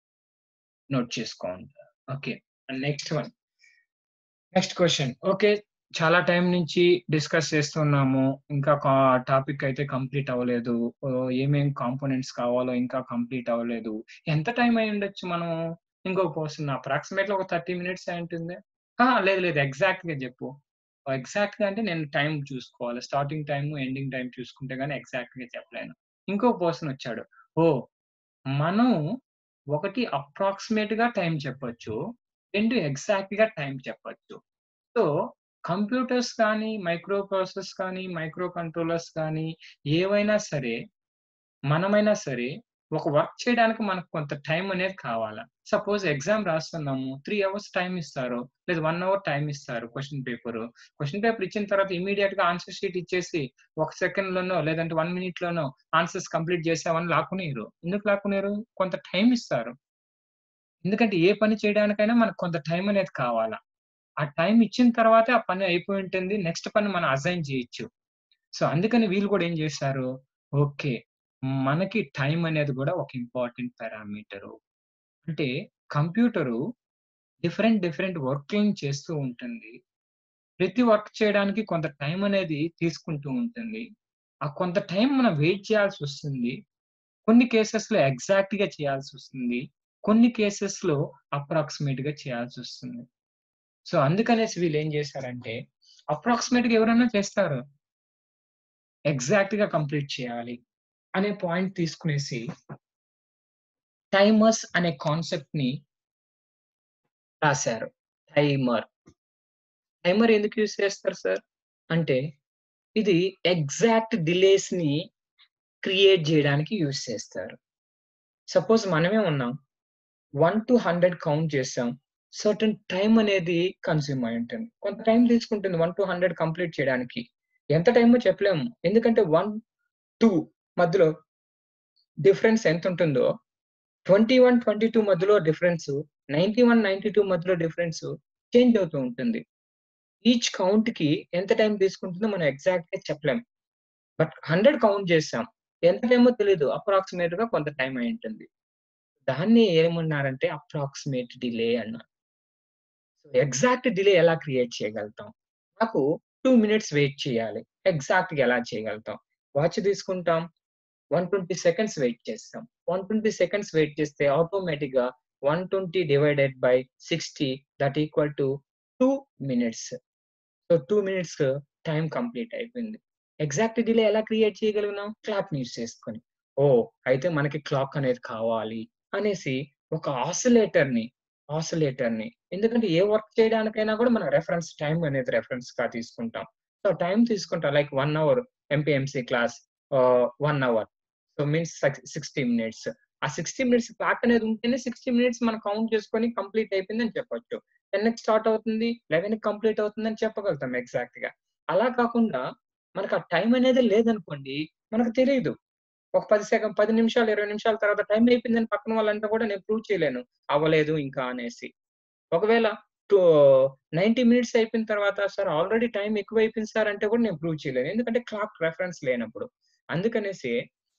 నోట్ చేసుకోండి. Okay. And next one. Next question. Okay. చాలా టైం నుంచి డిస్కస్ చేస్తున్నాము. ఇంకా కా టాపిక్ అయితే కంప్లీట్ అవ్వలేదు. ఆహ్, ఏమేం కాంపోనెంట్స్ కావాలో ఇంకా కంప్లీట్ అవ్వలేదు. ఎంత టైం అయ్యుండొచ్చు మనం? ఇంకొక పర్సన్ అప్రాక్సిమేట్‌లీ ఒక 30 మినిట్స్ అయ్యుంటుంది. అహా! లేదు లేదు. ఎగ్జాక్ట్‌గా జెప్పు. ఎగ్జాక్ట్‌గా అంటే నేను టైం చూసుకోవాలి. స్టార్టింగ్ టైము, ఎండింగ్ టైమ్ చూసుకుంటే గాని ఎగ్జాక్ట్‌గా చెప్పలేను. ఇంకో పర్సన్ వచ్చాడు. ఓహ్! మనం ఒకటి అప్రాక్సిమేట్‌గా టైం చెప్పొచ్చు. 2 ఎగ్జాక్ట్‌గా టైం చెప్పొచ్చు. సో, కంప్యూటర్స్ కానీ, మైక్రో ప్రాసెసర్స్ కానీ, మైక్రో కంట్రోలర్స్ కానీ ఏవైనా సరే, మనమైనా సరే ఒక వర్క్ చేయడానికి మనకు కొంత టైం అనేది కావాలా. సపోజ్ ఎగ్జామ్ రాస్తున్నాము. 3 అవర్స్ టైమ్ ఇస్తారు. లేదా 1 అవర్ టైమ్ ఇస్తారు క్వెషన్ పేపరు. క్వెషన్ పేపర్ ఇచ్చిన తర్వాత ఇమ్మీడియేట్‌గా ఆన్సర్ షీట్ ఇచ్చేసి ఒక సెకండ్‌లోనో లేదంటే 1 మినిట్‌లోనో ఆన్సర్స్ కంప్లీట్ చేసామని లాక్కునియరు. ఎందుకు లాక్కునియరు? కొంత టైం ఇస్తారు. ఎందుకంటే ఏ పని చేయడానికైనా మనకు కొంత టైం అనేది కావాలా. ఆ టైం ఇచ్చిన తర్వాతే ఆ పని అయిపోయి ఉంటుంది. నెక్స్ట్ పని మనం అసైన్ చేయొచ్చు. సో, అందుకని వీళ్ళు కూడా ఏం చేశారు? ఓకే. మనకి టైం అనేది కూడా ఒక ఇంపార్టెంట్ పారామీటరు. అంటే కంప్యూటరు డిఫరెంట్ డిఫరెంట్ వర్క్‌లను చేస్తూ ఉంటుంది. ప్రతి వర్క్ చేయడానికి కొంత టైం అనేది తీసుకుంటూ ఉంటుంది. ఆ కొంత టైం మనం వెయిట్ చేయాల్సొస్తుంది. కొన్ని కేసెస్‌లో ఎగ్జాక్ట్‌గా చేయాల్సొస్తుంది. కొన్ని కేసెస్‌లో అప్రాక్సిమేట్‌గా చేయాల్సొస్తుంది. సో, అందుకనేసి వీళ్ళేం చేశారంటే అప్రాక్సిమేట్‌గా ఎవరైనా చేస్తారు. ఎగ్జాక్ట్‌గా కంప్లీట్ చేయాలి. అనే పాయింట్ తీసుకునేసి టైమర్స్ అనే కాన్సెప్ట్‌ని రాశారు. టైమర్. టైమర్ ఎందుకు యూజ్ చేస్తారు సార్? అంటే ఇది ఎగ్జాక్ట్ డిలేస్‌ని క్రియేట్ జేయడానికి యూజ్ చేస్తారు. సపోజ్ మనమే ఉన్నాం. 1-100 కౌంట్ చేసాం. సర్టెన్ టైమ్ అనేది కన్జ్యూమ్ అయి ఉంటుంది. కొంత టైం తీసుకుంటుంది 1-100 కంప్లీట్ చేయడానికి. ఎంత టైమో చెప్పలేము. ఎందుకంటే 1-2 మధ్యలో డిఫరెన్స్ ఎంతుంటుందో 21, 22 మధ్యలో డిఫరెన్సు, 91, 92 మధ్యలో డిఫరెన్సు చేంజ్ అవుతూ ఉంటుంది. ఈచ్ కౌంట్‌కి ఎంత టైం తీసుకుంటుందో మనం ఎగ్జాక్ట్‌గా చెప్పలేం. బట్ 100 కౌంట్ చేసాం. ఎంత టైమో తెలీదు. అప్రాక్సిమేట్‌గా కొంత టైం అయ్యుంటుంది. దాన్ని ఏమన్నారంటే అప్రాక్సిమేట్ డిలే అన్నారు. ఎగ్జాక్ట్ డిలే ఎలా క్రియేట్ చేయగలుగుతాం? నాకు 2 మినిట్స్ వెయిట్ చేయాలి. ఎగ్జాక్ట్‌గా ఎలా చేయగలుగుతాం? వాచ్ తీసుకుంటాం. 120 సెకండ్స్ వెయిట్ చేస్తాం. 120 సెకండ్స్ వెయిట్ చేస్తే ఆటోమేటిక్‌గా 120 divided by 60 that equal to 2 minutes. So 2 minutes time complete అయిపోయింది. ఎగ్జాక్ట్ డిలే ఎలా క్రియేట్ చేయగలిగినాం? క్లాక్‌ని యూజ్ చేసుకొని. ఓహ్! అయితే మనకి క్లాక్ అనేది కావాలి అనేసి ఒక ఆసిలేటర్‌ని, ఆసిలేటర్‌ని ఎందుకంటే ఏ వర్క్ చేయడానికైనా కూడా మనం రెఫరెన్స్ టైమ్ అనేది రెఫరెన్స్‌గా తీసుకుంటాం. సో టైమ్ తీసుకుంటాం like 1 hour MPMC class ah, 1 hour. So means సక్ 60 మినిట్స్. ఆ 60 మినిట్స్ క్లాక్ అనేది ఉంటేనే 60 మినిట్స్ మనం కౌంట్ చేసుకొని కంప్లీట్ అయిపోయిందని చెప్పొచ్చు. 10కి స్టార్ట్ అవుతుంది. 11కి కంప్లీట్ అవుతుందని చెప్పగలుగుతాం ఎగ్జాక్ట్‌గా. అలా కాకుండా మనకు ఆ టైం అనేది లేదనుకోండి మనకు తెలీదు. ఒక 10 సెకం 10 నిమిషాలు, 20 నిమిషాల తర్వాత టైం అయిపోయిందని పక్కన వాళ్ళంటే కూడా నేను ప్రూవ్ చేయలేను. అవ్వలేదు ఇంకా అనేసి. ఒకవేళ టూ 90 మినిట్స్ అయిపోయిన తర్వాత సార్ ఆల్రెడీ టైం ఎక్కువైపోయింది సార్ అంటే కూడా నేను ప్రూవ్ చేయలేను. ఎందుకంటే క్లాక్ రెఫరెన్స్ లేనప్పుడు. అందుకనేసి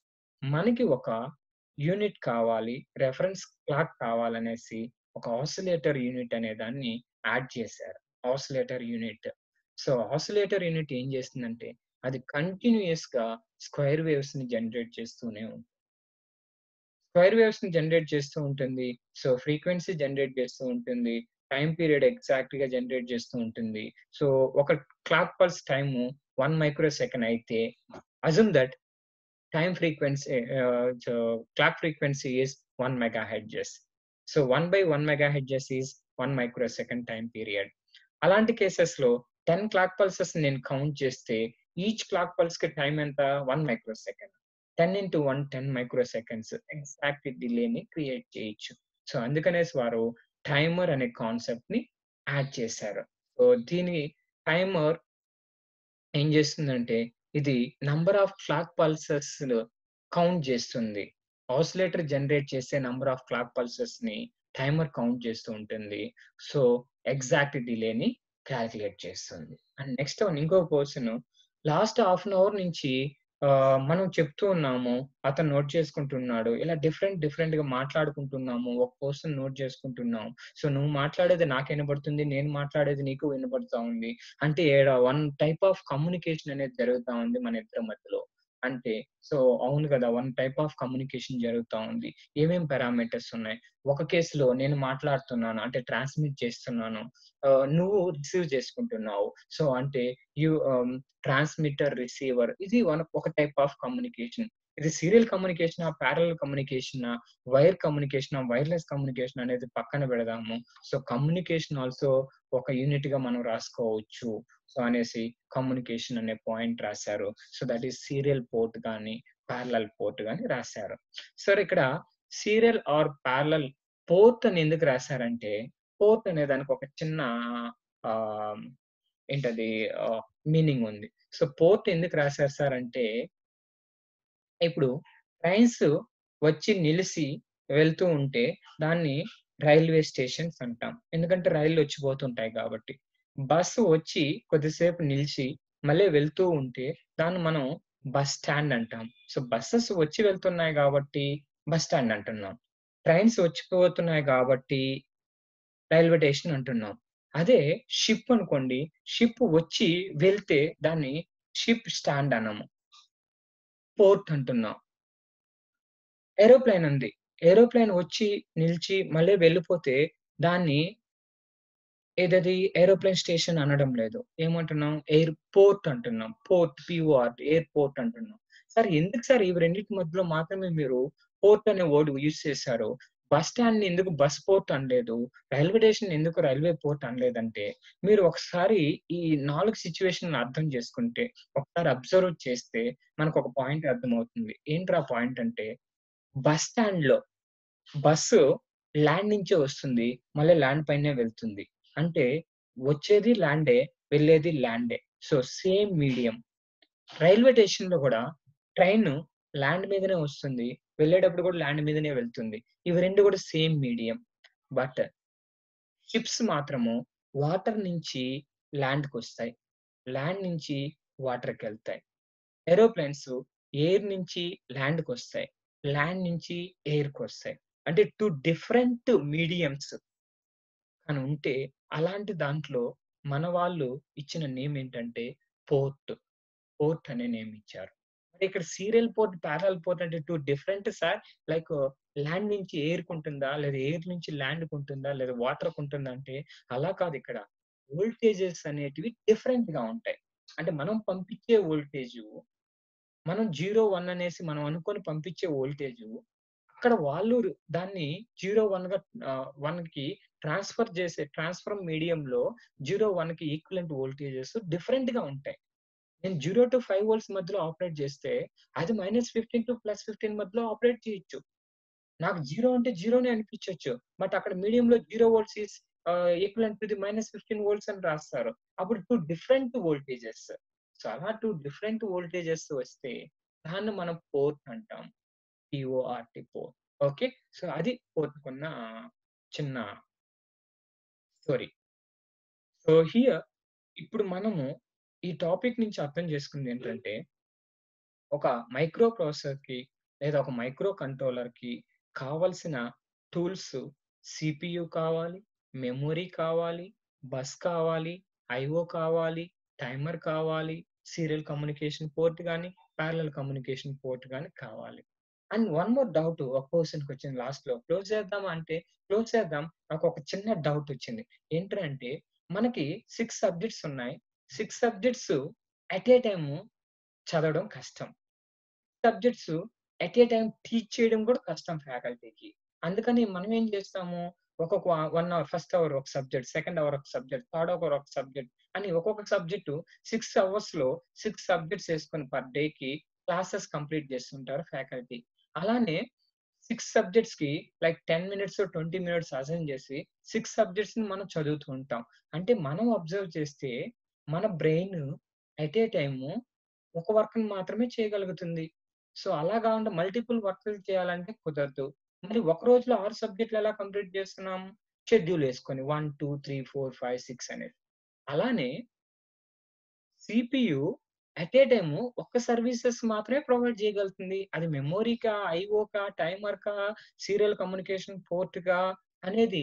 మనకి ఒక యూనిట్ కావాలి. రెఫరెన్స్ క్లాక్ కావాలనేసి ఒక ఆసిలేటర్ యూనిట్ అనే దాన్ని యాడ్ చేశారు. Oscillator unit. So oscillator unit ఏం చేస్తుందంటే అది కంటిన్యూయస్‌గా స్క్వేర్ వేవ్స్‌ని జనరేట్ చేస్తూనే ఉంటుంది. స్క్వేర్ వేవ్స్‌ని జనరేట్ చేస్తూ ఉంటుంది. సో ఫ్రీక్వెన్సీ జనరేట్ చేస్తూ ఉంటుంది. టైమ్ పీరియడ్ ఎగ్జాక్ట్‌గా జనరేట్ చేస్తూ ఉంటుంది. సో ఒక clock pulse time 1 micro second అయితే assume that time frequency ah, so clock frequency is 1 megahertz. So 1/1 megahertz is 1 micro second time period. అలాంటి కేసెస్‌లో 10 క్లాక్ పల్సెస్ నేను కౌంట్ చేస్తే ఈచ్ క్లాక్ పల్స్‌కి టైమ్ ఎంత? 1 micro second. 10 into 1 10 micro seconds exact డిలేని create చేయొచ్చు. So అందుకనేసి వారు టైమర్ అనే కాన్సెప్ట్‌ని యాడ్ చేశారు. సో దీని టైమర్ ఏం చేస్తుందంటే ఇది నంబర్ ఆఫ్ క్లాక్ పల్సెస్‌లు కౌంట్ చేస్తుంది. ఆసిలేటర్ జనరేట్ చేసే నంబర్ ఆఫ్ క్లాక్ పల్సెస్‌ని టైమర్ కౌంట్ చేస్తూ ఉంటుంది. సో ఎగ్జాక్ట్ డిలేని కాలిక్యులేట్ చేస్తుంది. అండ్ నెక్స్ట్ వన్ ఇంకో person last half an hour నుంచి ఆహ్, మనం చెప్తూ ఉన్నాము. అతను నోట్ చేసుకుంటున్నాడు. ఇలా డిఫరెంట్ డిఫరెంట్‌గా మాట్లాడుకుంటున్నాము. ఒక పర్సన్ నోట్ చేసుకుంటున్నాం. సో నువ్వు మాట్లాడేది నాకు వినపడుతుంది. నేను మాట్లాడేది నీకు వినపడతా ఉంది. అంటే ఈడ వన్ టైప్ ఆఫ్ కమ్యూనికేషన్ అనేది జరుగుతా ఉంది మన ఇద్దరి మధ్యలో. అంటే సో అవును కదా! వన్ టైప్ ఆఫ్ కమ్యూనికేషన్ జరుగుతా ఉంది. ఏమేం పారామీటర్స్ ఉన్నాయి? ఒక కేస్‌లో నేను మాట్లాడుతున్నాను. అంటే ట్రాన్స్‌మిట్ చేస్తున్నాను. ఆహ్, నువ్వు రిసీవ్ చేసుకుంటున్నావు. సో అంటే యూ ఆహ్, ట్రాన్స్‌మిటర్, రిసీవర్ ఇది వన్ ఒక టైప్ ఆఫ్ కమ్యూనికేషన్. ఇది సీరియల్ కమ్యూనికేషనా? పారలెల్ కమ్యూనికేషనా? వైర్ కమ్యూనికేషనా? వైర్‌లెస్ కమ్యూనికేషన్ అనేది పక్కన పెడదాము. సో కమ్యూనికేషన్ ఆల్సో ఒక యూనిట్‌గా మనం రాసుకోవచ్చు. సో అనేసి కమ్యూనికేషన్ అనే పాయింట్ రాశారు. So that is serial port గాని, పారలెల్ పోర్ట్ గాని రాశారు. సార్ ఇక్కడ సీరియల్ ఆర్ పారలెల్ పోర్ట్ అని ఎందుకు రాశారంటే పోర్ట్ అనే దానికి ఒక చిన్న ఆహ్, ఏంటది ఆహ్, మీనింగ్ ఉంది. సో పోర్ట్ ఎందుకు రాశారు సార్ అంటే ఇప్పుడు ట్రైన్స్ వచ్చి నిలిసి వెళ్తూ ఉంటే దాన్ని రైల్వే స్టేషన్స్ అంటాం. ఎందుకంటే రైళ్లు వచ్చి పోతుంటాయి కాబట్టి. బస్సు వచ్చి కొద్దిసేపు నిలిచి మళ్ళీ వెళ్తూ ఉంటే దాన్ని మనం బస్ స్టాండ్ అంటాం. సో బసెస్ వచ్చి వెళ్తున్నాయి కాబట్టి బస్ స్టాండ్ అంటున్నాం. ట్రైన్స్ వచ్చిపోతున్నాయి కాబట్టి రైల్వే స్టేషన్ అంటున్నాం. అదే షిప్ అనుకోండి. షిప్ వచ్చి వెళ్తే దాన్ని షిప్ స్టాండ్ అనము. పోర్ట్ అంటున్నాం. ఏరోప్లేన్ ఉంది. ఏరోప్లేన్ వచ్చి నిలిచి మళ్ళీ వెళ్ళిపోతే దాన్ని ఏదది ఏరోప్లేన్ స్టేషన్ అనడం లేదు. ఏమంటున్నాం? ఎయిర్‌పోర్ట్ అంటున్నాం. పోర్ట్ పీఓఆర్‌టీ ఎయిర్‌పోర్ట్ అంటున్నాం. సార్ ఎందుకు సార్ ఇవి రెండిటి మధ్యలో మాత్రమే మీరు పోర్ట్ అనే వర్డ్ యూజ్ చేశారు. బస్ స్టాండ్‌ని ఎందుకు బస్ పోర్ట్ అనలేదు? రైల్వే స్టేషన్ ఎందుకు రైల్వే పోర్ట్ అనలేదంటే మీరు ఒకసారి ఈ 4 సిట్యుయేషన్‌ని అర్థం చేసుకుంటే, ఒకసారి అబ్జర్వ్ చేస్తే మనకొక పాయింట్ అర్థమవుతుంది. ఏంట్రా పాయింట్ అంటే బస్ స్టాండ్‌లో బస్సు ల్యాండ్ నుంచే వస్తుంది. మళ్ళీ ల్యాండ్ పైనే వెళ్తుంది. అంటే వచ్చేది ల్యాండే, వెళ్ళేది ల్యాండే. So same medium. రైల్వే స్టేషన్‌లో కూడా ట్రైను ల్యాండ్ మీదనే వస్తుంది. వెళ్ళేటప్పుడు కూడా ల్యాండ్ మీదనే వెళ్తుంది. ఇవి 2 కూడా సేమ్ మీడియం. బట్ షిప్స్ మాత్రము వాటర్ నుంచి ల్యాండ్‌కొస్తాయి. ల్యాండ్ నుంచి వాటర్‌కెళ్తాయి. ఏరోప్లేన్స్ ఎయిర్ నుంచి ల్యాండ్‌కొస్తాయి. ల్యాండ్ నుంచి ఎయిర్‌కొస్తాయి. అంటే 2 డిఫరెంట్ మీడియమ్స్ అని ఉంటే, అలాంటి దాంట్లో మన వాళ్ళు ఇచ్చిన నేమ్ ఏంటంటే పోర్ట్. పోర్ట్ అనే నేమ్ ఇచ్చారు. మరి ఇక్కడ సీరియల్ పోర్ట్, పారలెల్ పోర్ట్ అంటే 2 డిఫరెంట్ సార్. లైక్ ల్యాండ్ నుంచి ఎయిర్‌కుంటుందా? లేదా ఎయిర్ నుంచి ల్యాండ్‌కుంటుందా? లేదా వాటర్‌కుంటుందా? అంటే అలా కాదు ఇక్కడ. వోల్టేజెస్ అనేటివి డిఫరెంట్‌గా ఉంటాయి. అంటే మనం పంపించే వోల్టేజు, మనం 0, 1 అనేసి మనం అనుకోని పంపించే వోల్టేజు, అక్కడ వాళ్ళు ర్ దాన్ని 0, 1గా ఆహ్, 1కి ట్రాన్స్‌ఫర్ చేసే ట్రాన్స్‌ఫర్ మీడియంలో 0, 1కి ఈక్వివలెంట్ వోల్టేజెస్ డిఫరెంట్‌గా ఉంటాయి. నేను 0-5 వోల్ట్స్ మధ్యలో ఆపరేట్ చేస్తే, అది -15 టు +15 మధ్యలో ఆపరేట్ చేయొచ్చు. నాకు 0 అంటే 0నే అనిపించొచ్చు. బట్ అక్కడ మీడియంలో 0 volts is ah, equivalent to the -15 volts అని రాస్తారు. అప్పుడు 2 డిఫరెంట్ వోల్టేజెస్. సో, అలా 2 డిఫరెంట్ వోల్టేజెస్ వస్తే, దాన్ని మనం పోర్ట్ అంటాం. పీ-ఓ-ఆర్-టీ పోర్ట్. ఓకే. సో, అది పోర్ట్‌కున్న చిన్న స్టోరీ. సో, హియర్ ఇప్పుడు మనము ఈ టాపిక్ నుంచి అర్థం చేసుకుందేంటంటే ఒక మైక్రో ప్రాసెసర్‌కి లేదా ఒక మైక్రో కంట్రోలర్‌కి కావాల్సిన టూల్స్ సీపీయూ కావాలి, మెమరీ కావాలి, బస్ కావాలి, ఐఓ కావాలి, టైమర్ కావాలి, సీరియల్ కమ్యూనికేషన్ పోర్ట్ గాని, పారలెల్ కమ్యూనికేషన్ పోర్ట్ గాని కావాలి. అండ్ వన్ మోర్ డౌట్ ఒక పర్సన్‌కొచ్చింది లాస్ట్‌లో. క్లోజ్ చేద్దామా అంటే, క్లోజ్ చేద్దాం. నాకొక చిన్న డౌట్ వచ్చింది. ఏంటంటే, మనకి 6 సబ్జెక్ట్స్ ఉన్నాయి. 6 సబ్జెక్ట్స్ ఎట్ ఏ టైమ్ చదవడం కష్టం. Subjects at a time teach చేయడం కూడా కష్టం ఫ్యాకల్టీకి. అందుకని మనం ఏం చేస్తాము, ఒక్కొక్క 1 అవర్ ఫస్ట్ అవర్ ఒక సబ్జెక్ట్, సెకండ్ అవర్ ఒక సబ్జెక్ట్, థర్డ్ అవర్ ఒక సబ్జెక్ట్ అని ఒక్కొక్క సబ్జెక్ట్ 6 అవర్స్‌లో 6 సబ్జెక్ట్స్ ఏసుకొని పర్ డేకి క్లాసెస్ కంప్లీట్ చేస్తుంటారు ఫ్యాకల్టీ. అలానే 6 సబ్జెక్ట్స్‌కి లైక్ 10 మినిట్స్, 20 మినిట్స్ అసైన్ చేసి 6 సబ్జెక్ట్స్‌ని మనం చదువుతూ ఉంటాం. అంటే మనం అబ్జర్వ్ చేస్తే మన బ్రెయిన్ ఎట్ ఏ టైమ్ ఒక వర్క్‌ని మాత్రమే చేయగలుగుతుంది. సో, అలా కాకుండా మల్టిపుల్ వర్క్‌లు చేయాలంటే కుదరదు. మరి ఒక రోజులో 6 సబ్జెక్ట్‌లు ఎలా కంప్లీట్ చేస్తున్నాం? షెడ్యూల్ ఏసుకొని 1, 2, 3, 4, 5, 6 అనేది. అలానే సీపీయూ ఎట్ ఏ టైమ్ ఒక్క సర్వీసెస్ మాత్రమే ప్రొవైడ్ చేయగలుగుతుంది. అది మెమోరీకా, ఐఓకా, టైమర్‌కా, సీరియల్ కమ్యూనికేషన్ పోర్ట్‌కా అనేది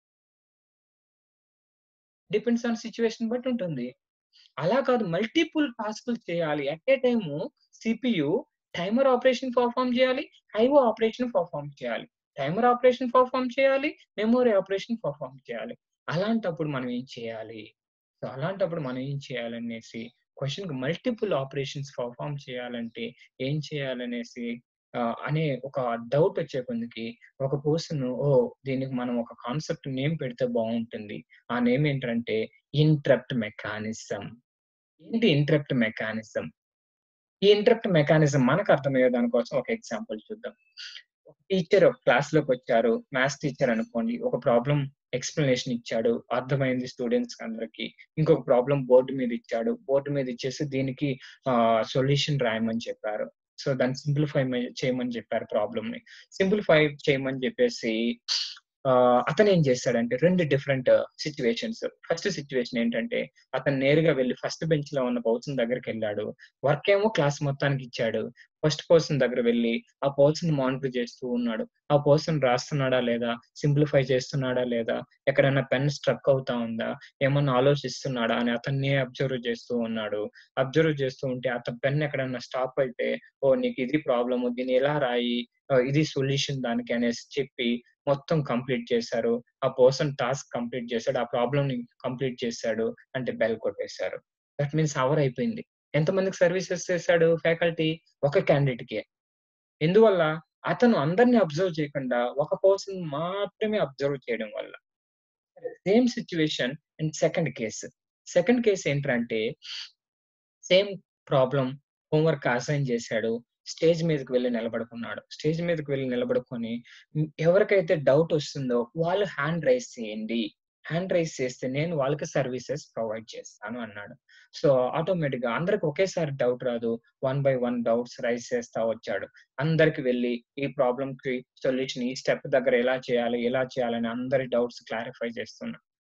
డిపెండ్స్ ఆన్ సిట్యుయేషన్ బట్టి ఉంటుంది. అలా కాదు మల్టిపుల్ టాస్క్‌లు చేయాలి. At a time CPU timer operation perform చేయాలి, ఐఓ ఆపరేషన్ పెర్ఫార్మ్ చేయాలి. టైమర్ ఆపరేషన్ పెర్ఫార్మ్ చేయాలి, మెమరీ ఆపరేషన్ పెర్ఫార్మ్ చేయాలి. అలాంటప్పుడు మనం ఏం చేయాలి? సో, అలాంటప్పుడు మనం ఏం చేయాలనేసి క్వెషన్‌కి మల్టిపుల్ ఆపరేషన్స్ పెర్ఫార్మ్ చేయాలంటే ఏం చేయాలనేసి ఆహ్, అనే ఒక డౌట్ వచ్చే కొందికి ఒక పర్సన్ ఓహ్! దీనికి మనం ఒక కాన్సెప్ట్ నేమ్ పెడితే బావుంటుంది. ఆ నేమ్ ఏంటంటే ఇంటరప్ట్ మెకానిజం. ఏంటి ఇంటరప్ట్ మెకానిజం? ఈ ఇంటరప్ట్ మెకానిజం మనకు అర్థమయ్యే దాని కోసం ఒక ఎగ్జాంపుల్ చూద్దాం. ఒక టీచర్ ఒక క్లాస్‌లోకొచ్చారు. మ్యాథ్స్ టీచర్ అనుకోండి. ఒక ప్రాబ్లమ్ ఎక్స్‌ప్లనేషన్ ఇచ్చాడు. అర్థమైంది స్టూడెంట్స్‌కి అందరికి. ఇంకొక ప్రాబ్లమ్ బోర్డ్ మీద ఇచ్చాడు. బోర్డ్ మీద ఇచ్చేసి దీనికి ఆహ్, సొల్యూషన్ రాయమని చెప్పారు. సో, దాన్ని సింప్లిఫై మే చేయమని చెప్పారు ప్రాబ్లమ్‌ని. సింప్లిఫై చేయమని చెప్పేసి ఆహ్, అతనేం చేసాడంటే 2 డిఫరెంట్ సిట్యుయేషన్స్. ఫస్ట్ సిట్యుయేషన్ ఏంటంటే, అతను నేరుగా వెళ్లి ఫస్ట్ బెంచ్‌లో ఉన్న పర్సన్ దగ్గరికెళ్ళాడు. వర్క్ ఏమో క్లాస్ మొత్తానికి ఇచ్చాడు. ఫస్ట్ పర్సన్ దగ్గర వెళ్లి ఆ పర్సన్‌ని మానిటర్ చేస్తూ ఉన్నాడు. ఆ పర్సన్ రాస్తున్నాడా లేదా? సింప్లిఫై చేస్తున్నాడా లేదా? ఎక్కడైనా పెన్ స్ట్రక్ అవుతా ఉందా? ఏమన్నా ఆలోచిస్తున్నాడా? అని అతన్నే అబ్జర్వ్ చేస్తూ ఉన్నాడు. అబ్జర్వ్ చేస్తూ ఉంటే అతని పెన్ ఎక్కడన్నా స్టాప్ అయితే, ఓహ్! నీకు ఇది ప్రాబ్లము. దీన్ని ఇలా రాయి. ఆహ్, ఇది సొల్యూషన్ దానికి అనేసి చెప్పి మొత్తం కంప్లీట్ చేశారు. ఆ పర్సన్ టాస్క్ కంప్లీట్ చేసాడు. ఆ ప్రాబ్లమ్‌ని కంప్లీట్ చేసాడు. అంటే బెల్ కొట్టేసారు. దట్ మీన్స్ అవర్ అయిపోయింది. ఎంతమందికి సర్వీసెస్ చేసాడు ఫ్యాకల్టీ? ఒక క్యాండిడేట్‌కే. ఎందువల్ల? అతను అందరిని అబ్జర్వ్ చేయకుండా ఒక పర్సన్ మాత్రమే అబ్జర్వ్ చేయడం వల్ల. Same situation and second case. Second case ఏంట్రంటే సేమ్ ప్రాబ్లమ్ హోంవర్క్ అసైన్ చేసాడు. స్టేజ్ మీదకి వెళ్లి నిలబడుకున్నాడు. స్టేజ్ మీదకి వెళ్లి నిలబడుకొని హ్మ్, ఎవరికైతే డౌట్ వస్తుందో వాళ్ళు హ్యాండ్ రైజ్ చేయండి. హ్యాండ్ రైజ్ చేస్తే నేను వాళ్ళకి సర్వీసెస్ ప్రొవైడ్ చేస్తాను అన్నాడు. సో, ఆటోమేటిక్‌గా అందరికి ఒకేసారి డౌట్ రాదు. One by one doubts raise చేస్తా వచ్చాడు. అందరికి వెళ్లి ఈ ప్రాబ్లమ్‌కి సొల్యూషన్ ఈ స్టెప్ దగ్గర ఎలా చేయాలి? ఎలా చేయాలని అందరి డౌట్స్ క్లారిఫై చేస్తున్నా.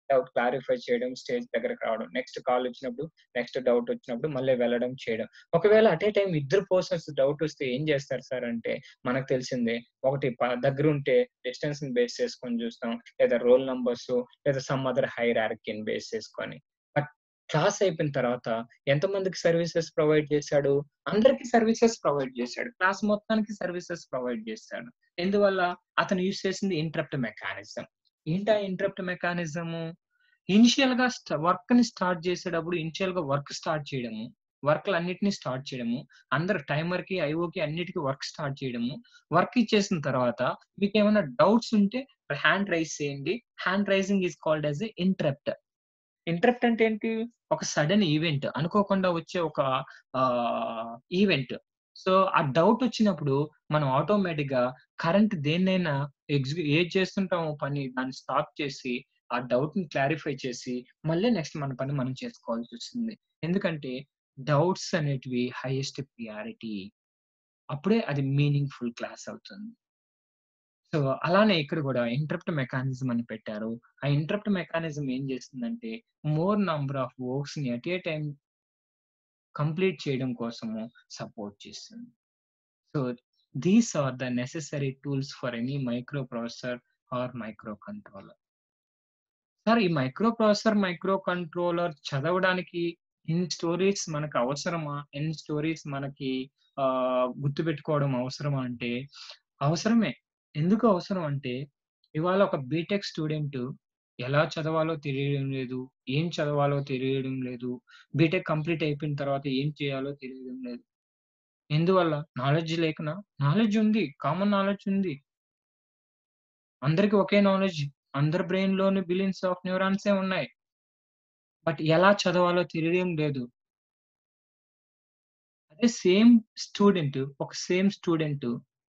డౌట్ క్లారిఫై చేయడం, స్టేజ్ దగ్గరకి రావడం. నెక్స్ట్ కాల్ వచ్చినప్పుడు, నెక్స్ట్ డౌట్ వచ్చినప్పుడు మళ్ళీ వెళ్ళడం, చేయడం. ఒకవేళ అట్ ఏ టైమ్ ఇద్దరు పర్సన్స్ డౌట్ వస్తే ఏం చేస్తారు సార్ అంటే, మనకు తెలిసిందే. ఒకటి ప దగ్గరుంటే డిస్టెన్స్‌ని బేస్ చేసుకొని చూస్తాం. లేదా రోల్ నంబర్స్ లేదా సమ్ అదర్ హైరార్కీని బేస్ చేసుకొని. బట్ క్లాస్ అయిపోయిన తర్వాత ఎంతమందికి సర్వీసెస్ ప్రొవైడ్ చేశాడు? అందరికి సర్వీసెస్ ప్రొవైడ్ చేశాడు. క్లాస్ మొత్తానికి సర్వీసెస్ ప్రొవైడ్ చేశాడు. ఎందువల్ల? అతను యూజ్ చేసింది ఇంటరప్ట్ మెకానిజం. ఏంటా ఇంటరప్ట్ మెకానిజము? ఇనిషియల్‌గా స్ట్ వర్క్‌ని స్టార్ట్ చేసేటప్పుడు ఇనిషియల్‌గా వర్క్ స్టార్ట్ చేయడము. వర్క్‌లన్నిటిని స్టార్ట్ చేయడము. అందరు టైమర్‌కి, ఐఓకి అన్నిటికి వర్క్ స్టార్ట్ చేయడము. వర్క్ ఇచ్చేసిన తర్వాత మీకేమైనా డౌట్స్ ఉంటే హ్యాండ్ రైజ్ చేయండి. Hand raising is called as a interrupt. Interrupt అంటే ఏంటి? ఒక సడెన్ ఈవెంట్. అనుకోకుండా వచ్చే ఒక ఆహ్, ఈవెంట్. సో, ఆ డౌట్ వచ్చినప్పుడు మనం ఆటోమేటిక్‌గా కరెంట్ దేన్నైనా ఎగ్జిక్యూ ఏది చేస్తుంటామో పని దాన్ని స్టాప్ చేసి, ఆ డౌట్‌ని క్లారిఫై చేసి, మళ్ళీ నెక్స్ట్ మన పని మనం చేసుకోవాల్సొస్తుంది. ఎందుకంటే డౌట్స్ అనేటివి హైయెస్ట్ ప్రియారిటీ. అప్పుడే అది మీనింగ్‌ఫుల్ క్లాస్ అవుతుంది. సో, అలానే ఇక్కడ కూడా ఇంటరప్ట్ మెకానిజం అని పెట్టారు. ఆ ఇంటరప్ట్ మెకానిజం ఏం చేస్తుందంటే, మోర్ నంబర్ ఆఫ్ వర్క్స్‌ని అట్ ఏ టైమ్ కంప్లీట్ చేయడం కోసము సపోర్ట్ చేస్తుంది. So, these are the necessary tools for any micro processor or micro controller. Sir ఈ మైక్రో ప్రాసెసర్, మైక్రో కంట్రోలర్ చదవడానికి ఇన్ని స్టోరీస్ మనకు అవసరమా? ఎన్ని స్టోరీస్ మనకి ఆహ్, గుర్తుపెట్టుకోవడం అవసరమా అంటే, అవసరమే. ఎందుకు అవసరం అంటే, ఇవాళ ఒక బీటెక్ స్టూడెంట్ ఎలా చదవాలో తెలియడం లేదు. ఏం చదవాలో తెలియడం లేదు. బీటెక్ కంప్లీట్ అయిపోయిన తర్వాత ఏం చేయాలో తెలియడం లేదు. ఎందువల్ల? నాలెడ్జ్ లేకనా? నాలెడ్జ్ ఉంది. కామన్ నాలెడ్జ్ ఉంది. అందరికి ఒకే నాలెడ్జ్. అందరి బ్రెయిన్‌లోని బిలియన్స్ ఆఫ్ న్యూరాన్సే ఉన్నాయి. బట్ ఎలా చదవాలో తెలియడం లేదు. అదే సేమ్ స్టూడెంట్ ఒక సేమ్ స్టూడెంట్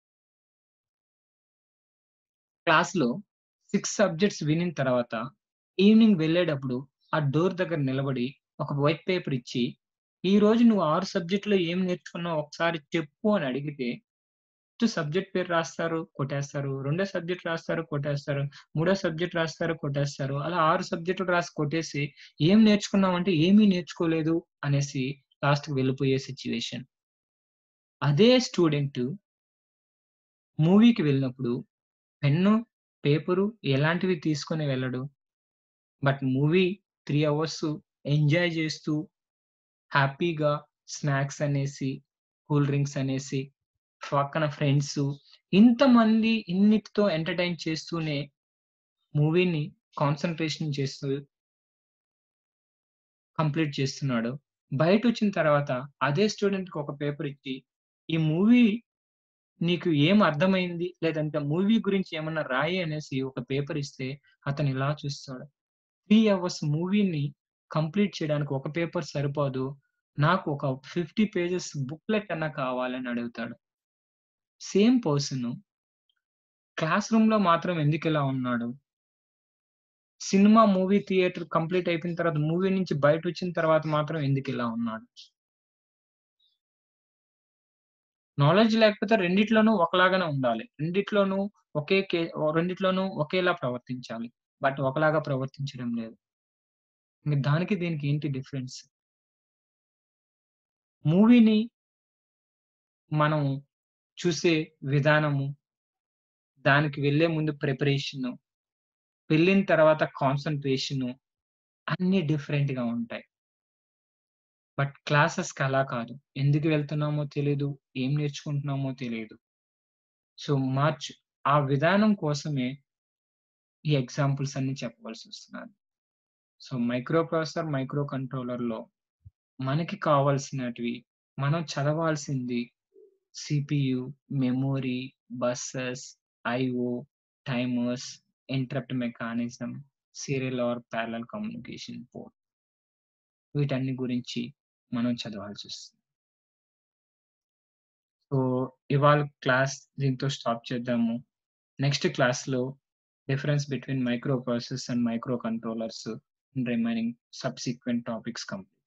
క్లాస్‌లో 6 సబ్జెక్ట్స్ వినిన తర్వాత ఈవినింగ్ వెళ్ళేటప్పుడు ఆ డోర్ దగ్గర నిలబడి ఒక వైట్ పేపర్ ఇచ్చి, "ఈరోజు నువ్వు 6 సబ్జెక్ట్‌లో ఏం నేర్చుకున్నావో ఒకసారి చెప్పు" అని అడిగితే, ఫస్ట్ సబ్జెక్ట్ పేరు రాస్తారు, కొట్టేస్తారు. రెండో సబ్జెక్ట్ రాస్తారు, కొట్టేస్తారు. మూడో సబ్జెక్ట్ రాస్తారు, కొట్టేస్తారు. అలా 6 సబ్జెక్టులు రాసి కొట్టేసి, "ఏం నేర్చుకున్నావు?" అంటే, "ఏమీ నేర్చుకోలేదు" అనేసి లాస్ట్‌కి వెళ్ళిపోయే సిట్యుయేషన్. అదే స్టూడెంట్ మూవీకి వెళ్ళినప్పుడు పెన్ను, పేపరు ఎలాంటివి తీసుకొని వెళ్ళడు. బట్ మూవీ 3 అవర్స్ ఎంజాయ్ చేస్తూ, హ్యాపీగా స్నాక్స్ అనేసి, కూల్ డ్రింక్స్ అనేసి, పక్కన ఫ్రెండ్సు ఇంతమంది ఇన్నిటితో ఎంటర్‌టైన్ చేస్తూనే మూవీని కాన్సంట్రేషన్ చేస్తూ కంప్లీట్ చేస్తున్నాడు. బయటొచ్చిన తర్వాత అదే స్టూడెంట్‌కి ఒక పేపర్ ఇచ్చి, "ఈ మూవీ నీకు ఏం అర్థమైంది? లేదంటే మూవీ గురించి ఏమన్నా రాయి" అనేసి ఒక పేపర్ ఇస్తే అతను ఇలా చూస్తాడు. 3 అవర్స్ మూవీని కంప్లీట్ చేయడానికి ఒక పేపర్ సరిపోదు. నాకు ఒక 50 పేజెస్ బుక్‌లెట్ అన్నా కావాలని అడుగుతాడు. సేమ్ పర్సన్ క్లాస్ రూమ్‌లో మాత్రం ఎందుకిలా ఉన్నాడు? సినిమా, మూవీ థియేటర్ కంప్లీట్ అయిపోయిన తర్వాత మూవీ నుంచి బయటొచ్చిన తర్వాత మాత్రం ఎందుకిలా ఉన్నాడు? నాలెడ్జ్ లేకపోతే రెండిట్లోనూ ఒకలాగానే ఉండాలి. రెండిట్లోనూ ఒకే కే రెండిట్లోనూ ఒకేలా ప్రవర్తించాలి. బట్ ఒకలాగా ప్రవర్తించడం లేదు. ఇంక దానికి దీనికి ఏంటి డిఫరెన్స్? మూవీని మనం చూసే విధానము, దానికి వెళ్ళే ముందు ప్రిపరేషను, వెళ్ళిన తర్వాత కాన్సంట్రేషను అన్నీ డిఫరెంట్‌గా ఉంటాయి. బట్ క్లాసెస్‌కి అలా కాదు. ఎందుకు వెళ్తున్నామో తెలీదు. ఏం నేర్చుకుంటున్నామో తెలీదు. సో, మార్చ్ ఆ విధానం కోసమే ఈ ఎగ్జాంపుల్స్ అన్నీ చెప్పవలసొస్తున్నది. సో, మైక్రో ప్రాసెసర్, మైక్రో కంట్రోలర్‌లో మనకి కావాల్సినటివి, మనం చదవాల్సింది CPU, memory, buses, IO, timers, interrupt mechanism, serial or parallel communication port. వీటన్ని గురించి మనం చదవాల్సొస్తుంది. సో, ఇవాళ క్లాస్ దీంతో స్టాప్ చేద్దాము. నెక్స్ట్ క్లాస్‌లో difference between micro processors and micro controllers remaining subsequent topics complete.